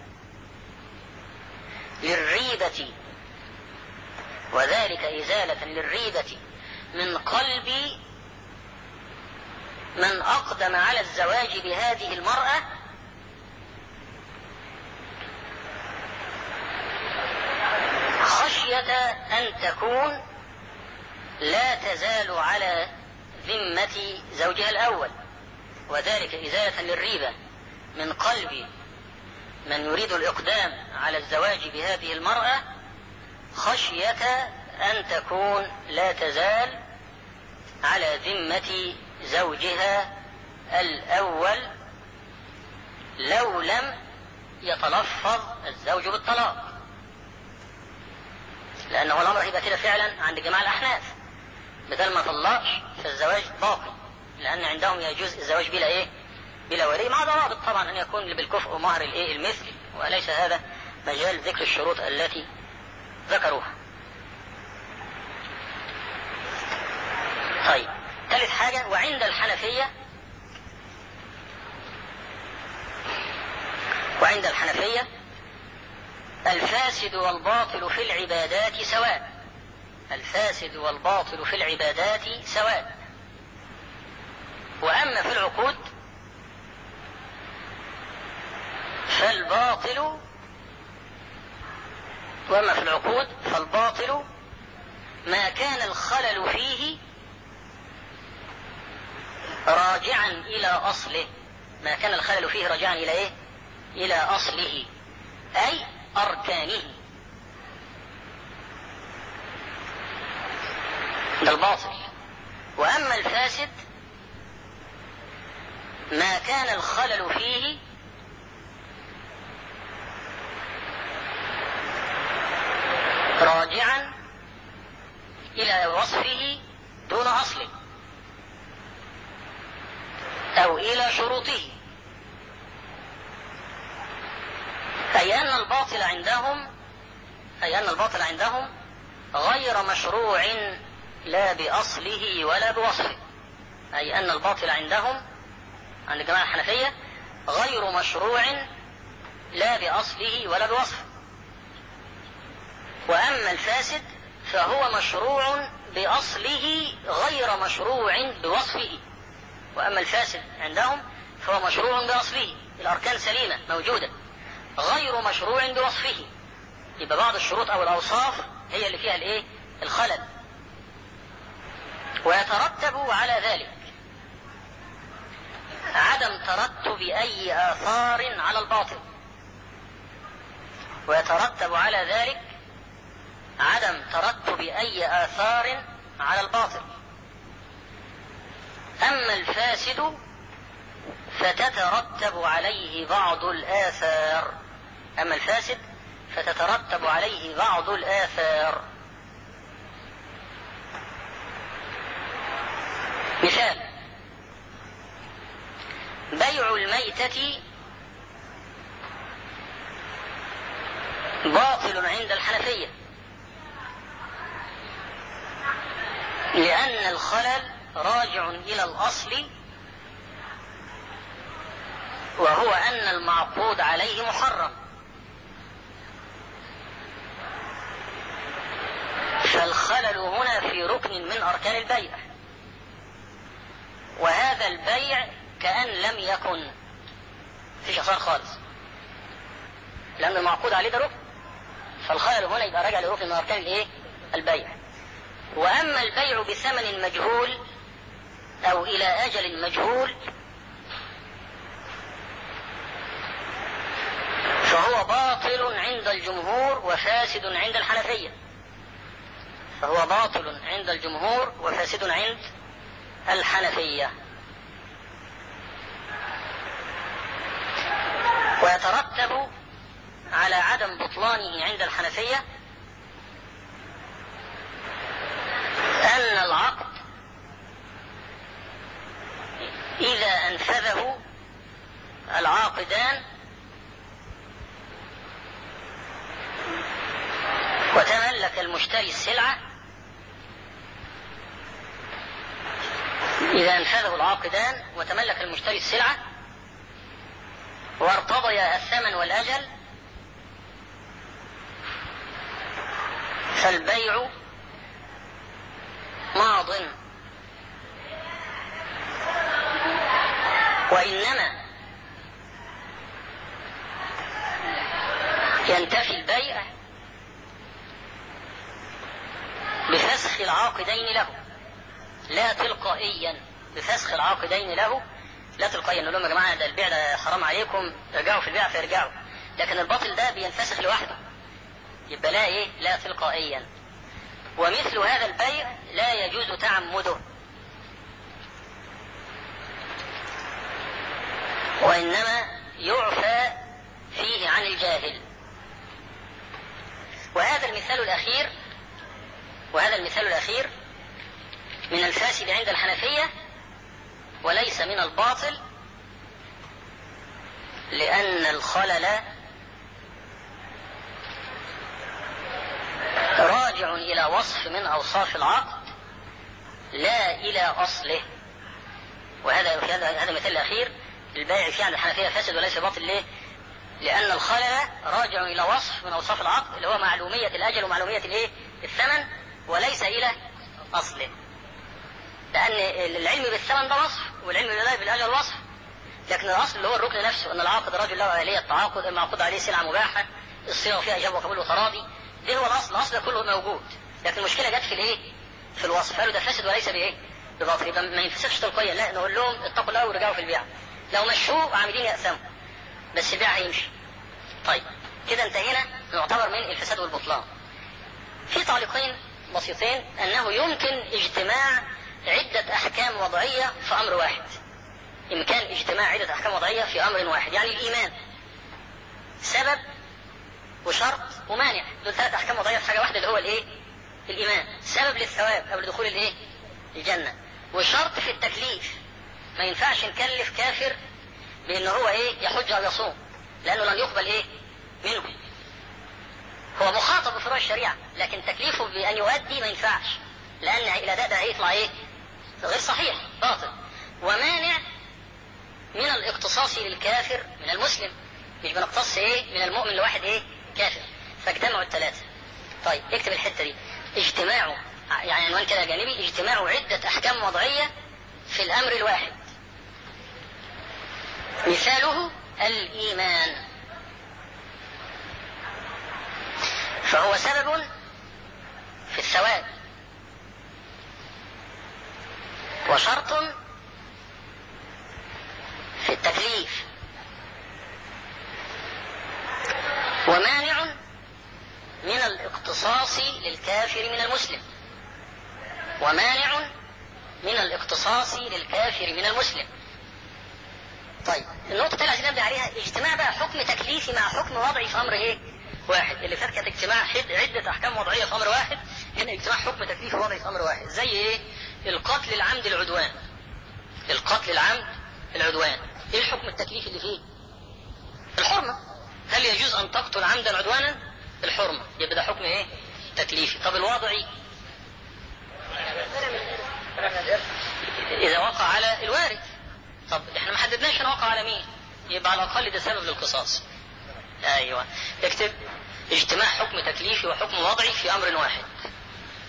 للريبة وذلك إزالة للريبة من قلب من أقدم على الزواج بهذه المرأة خشية أن تكون لا تزال على ذمة زوجها الأول وذلك إزالة للريبة من قلب من يريد الإقدام على الزواج بهذه المرأة خشية أن تكون لا تزال على ذمة زوجها الأول لو لم يتلفظ الزوج بالطلاق لأنه الأمر هيبقى كده فعلا عند جماعة الأحناف بدل ما طلقش فالزواج باقي لأن عندهم يجوز الزواج بلا إيه؟ بلا ولي مع ضوابط طبعا أن يكون بالكفء مهر الإيه؟ المثل وليس هذا مجال ذكر الشروط التي ذكروها. طيب ثالث حاجة وعند الحنفية وعند الحنفية الفاسد والباطل في العبادات سواء الفاسد والباطل في العبادات سواء وأما في العقود فالباطل وأما في العقود فالباطل ما كان الخلل فيه راجعا إلى أصله ما كان الخلل فيه راجعا إلى إيه؟ إلى أصله أي أركانه ده الباطل وأما الفاسد ما كان الخلل فيه راجعا إلى وصفه دون أصله أو إلى شروطه أي أن الباطل عندهم أي أن الباطل عندهم غير مشروع لا بأصله ولا بوصفه أي أن الباطل عندهم عند الجماعة الحنفية غير مشروع لا بأصله ولا بوصفه وأما الفاسد فهو مشروع بأصله غير مشروع بوصفه وأما الفاسد عندهم فهو مشروع بأصله الأركان سليمة موجودة غير مشروع بوصفه يبقى بعض الشروط أو الأوصاف هي اللي فيها الإيه؟ الخلل ويترتب على ذلك عدم ترتب أي آثار على الباطل ويترتب على ذلك عدم ترتب أي آثار على الباطل أما الفاسد فتترتب عليه بعض الآثار أما الفاسد فتترتب عليه بعض الآثار مثال بيع الميتة باطل عند الحنفية لأن الخلل راجع إلى الأصل وهو أن المعقود عليه محرم فالخلل هنا في ركن من أركان البيع وهذا البيع كأن لم يكن فيش أثار خالص لأن المعقود عليه ده ركن فالخلل هنا يبقى راجع لركن من أركان الإيه؟ البيع وأما البيع بثمن مجهول أو إلى أجل مجهول فهو باطل عند الجمهور وفاسد عند الحنفية فهو باطل عند الجمهور وفاسد عند الحنفية ويترتب على عدم بطلانه عند الحنفية أن العقد إذا أنفذه العاقدان وتملك المشتري السلعة إذا أنفذه العاقدان وتملك المشتري السلعة وارتضيا الثمن والأجل فالبيع ماض وإنما ينتفي البيع بفسخ العاقدين له لا تلقائيا بفسخ العاقدين له لا تلقائيا نقول لهم يا جماعه ده البيع ده حرام عليكم ارجعوا في البيع فيرجعوا لكن الباطل ده بينفسخ لوحده يبقى لا ايه لا تلقائيا ومثل هذا البيع لا يجوز تعمده وإنما يعفى فيه عن الجاهل وهذا المثال الأخير وهذا المثال الأخير من الفاسد عند الحنفية وليس من الباطل لأن الخلل راجع إلى وصف من أوصاف العقد لا إلى أصله وهذا في هذا هذا المثال الأخير البائع فيه عند الحنفية فاسد وليس باطل ليه؟ لأن الخلل راجع إلى وصف من أوصاف العقد اللي هو معلومية الأجل ومعلومية الإيه؟ الثمن وليس إلى أصله. لأن العلم بالثمن ده وصف والعلم بالأجل وصف. لكن الأصل اللي هو الركن نفسه أن العاقد رجل له آلية تعاقد المعقود عليه سلعة مباحة الصيغة فيها إجابة وقبول وتراضي ده هو الأصل الأصل ده كله موجود لكن المشكلة جت في الإيه؟ في الوصف قالوا ده فاسد وليس بإيه؟ بباطل يبقى ما ينفسخش تلقائيا لا نقول لهم اتقوا الله ورجعوا في البيع لو مشوه عاملين يأسموا بس البيع هيمشي طيب كده انتهينا نعتبر من الفساد والبطلان في تعليقين بسيطين انه يمكن اجتماع عدة احكام وضعية في امر واحد امكان اجتماع عدة احكام وضعية في امر واحد يعني الايمان سبب وشرط ومانع دول ثلاث احكام وضعية في حاجة واحدة اللي هو الايه الايمان سبب للثواب قبل دخول الايه الجنة وشرط في التكليف ما ينفعش نكلف كافر بان هو ايه يحج او يصوم لانه لن يقبل ايه منه هو مخاطب بفروع الشريعه لكن تكليفه بان يؤدي ما ينفعش لان الاداء ده هيطلع ايه غير صحيح باطل ومانع من الاقتصاص للكافر من المسلم مش بنقتص ايه من المؤمن لواحد ايه كافر فاجتمعوا الثلاثه طيب اكتب الحته دي اجتماع يعني عنوان كده جانبي اجتماع عده احكام وضعيه في الامر الواحد مثاله الإيمان فهو سبب في الثواب وشرط في التكليف ومانع من الاقتصاص للكافر من المسلم ومانع من الاقتصاص للكافر من المسلم طيب النقطة الثانية عايزين نبني عليها اجتماع بقى حكم تكليفي مع حكم وضعي في أمر إيه؟ واحد اللي فات كانت اجتماع حد عدة أحكام وضعية في أمر واحد هنا اجتماع حكم تكليفي وضعي في أمر واحد زي إيه؟ القتل العمد العدوان القتل العمد العدوان إيه الحكم التكليفي اللي فيه؟ الحرمة هل يجوز أن تقتل عمدا عدوانا؟ الحرمة يبقى ده حكم إيه؟ تكليفي طب الوضعي إذا وقع على الوارث طب احنا ما حددناش انا وقع على مين يبقى على الاقل ده سبب للقصاص ايوه اكتب اجتماع حكم تكليفي وحكم وضعي في امر واحد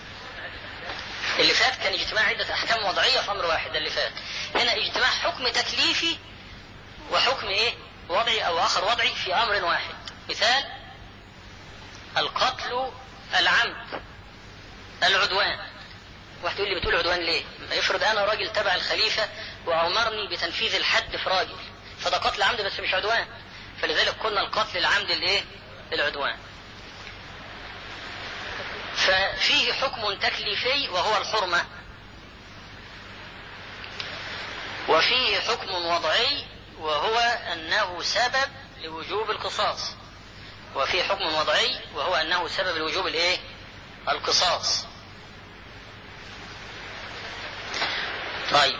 اللي فات كان اجتماع عدة أحكام وضعية في أمر واحد ده اللي فات هنا اجتماع حكم تكليفي وحكم إيه وضعي أو آخر وضعي في أمر واحد مثال القتل العمد العدوان واحد يقول لي بتقول عدوان ليه؟ ما يفرض انا راجل تبع الخليفه وامرني بتنفيذ الحد في راجل فده قتل عمد بس مش عدوان فلذلك قلنا القتل العمد الايه؟ العدوان. ففيه حكم تكليفي وهو الحرمه وفيه حكم وضعي وهو انه سبب لوجوب القصاص وفيه حكم وضعي وهو انه سبب لوجوب الايه؟ القصاص. طيب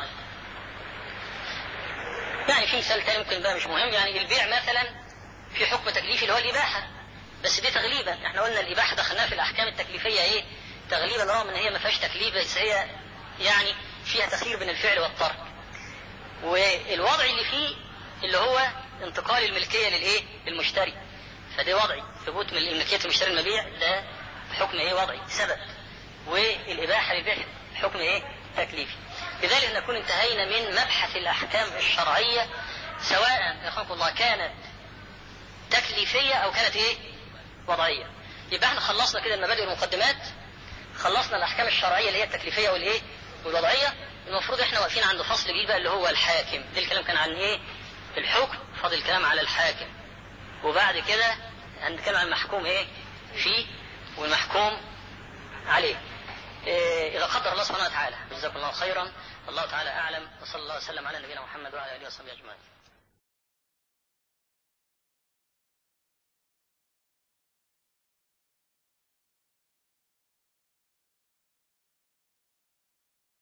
يعني في مثال تاني ممكن بقى مش مهم يعني البيع مثلا في حكم تكليفي اللي هو الاباحه بس دي تغليبا احنا قلنا الاباحه دخلناها في الاحكام التكليفيه ايه تغليبا رغم ان هي ما فيهاش تكليف بس هي يعني فيها تخيير بين الفعل والترك والوضع اللي فيه اللي هو انتقال الملكيه للايه للمشتري فده وضعي ثبوت من ملكيه المشتري المبيع ده حكم ايه وضعي سبب والاباحه للبيع حكم ايه تكليفي لذلك نكون انتهينا من مبحث الاحكام الشرعيه سواء يرحمكم الله كانت تكليفيه او كانت ايه وضعيه يبقى احنا خلصنا كده المبادئ والمقدمات خلصنا الاحكام الشرعيه اللي هي التكليفيه والايه والوضعيه المفروض احنا واقفين عند فصل جديد بقى اللي هو الحاكم ده الكلام كان عن ايه الحكم فاضل الكلام على الحاكم وبعد كده هنتكلم عن المحكوم ايه فيه والمحكوم عليه إيه إذا قدر الله سبحانه وتعالى جزاكم الله خيرا الله تعالى أعلم وصلى الله وسلم على نبينا محمد وعلى آله وصحبه أجمعين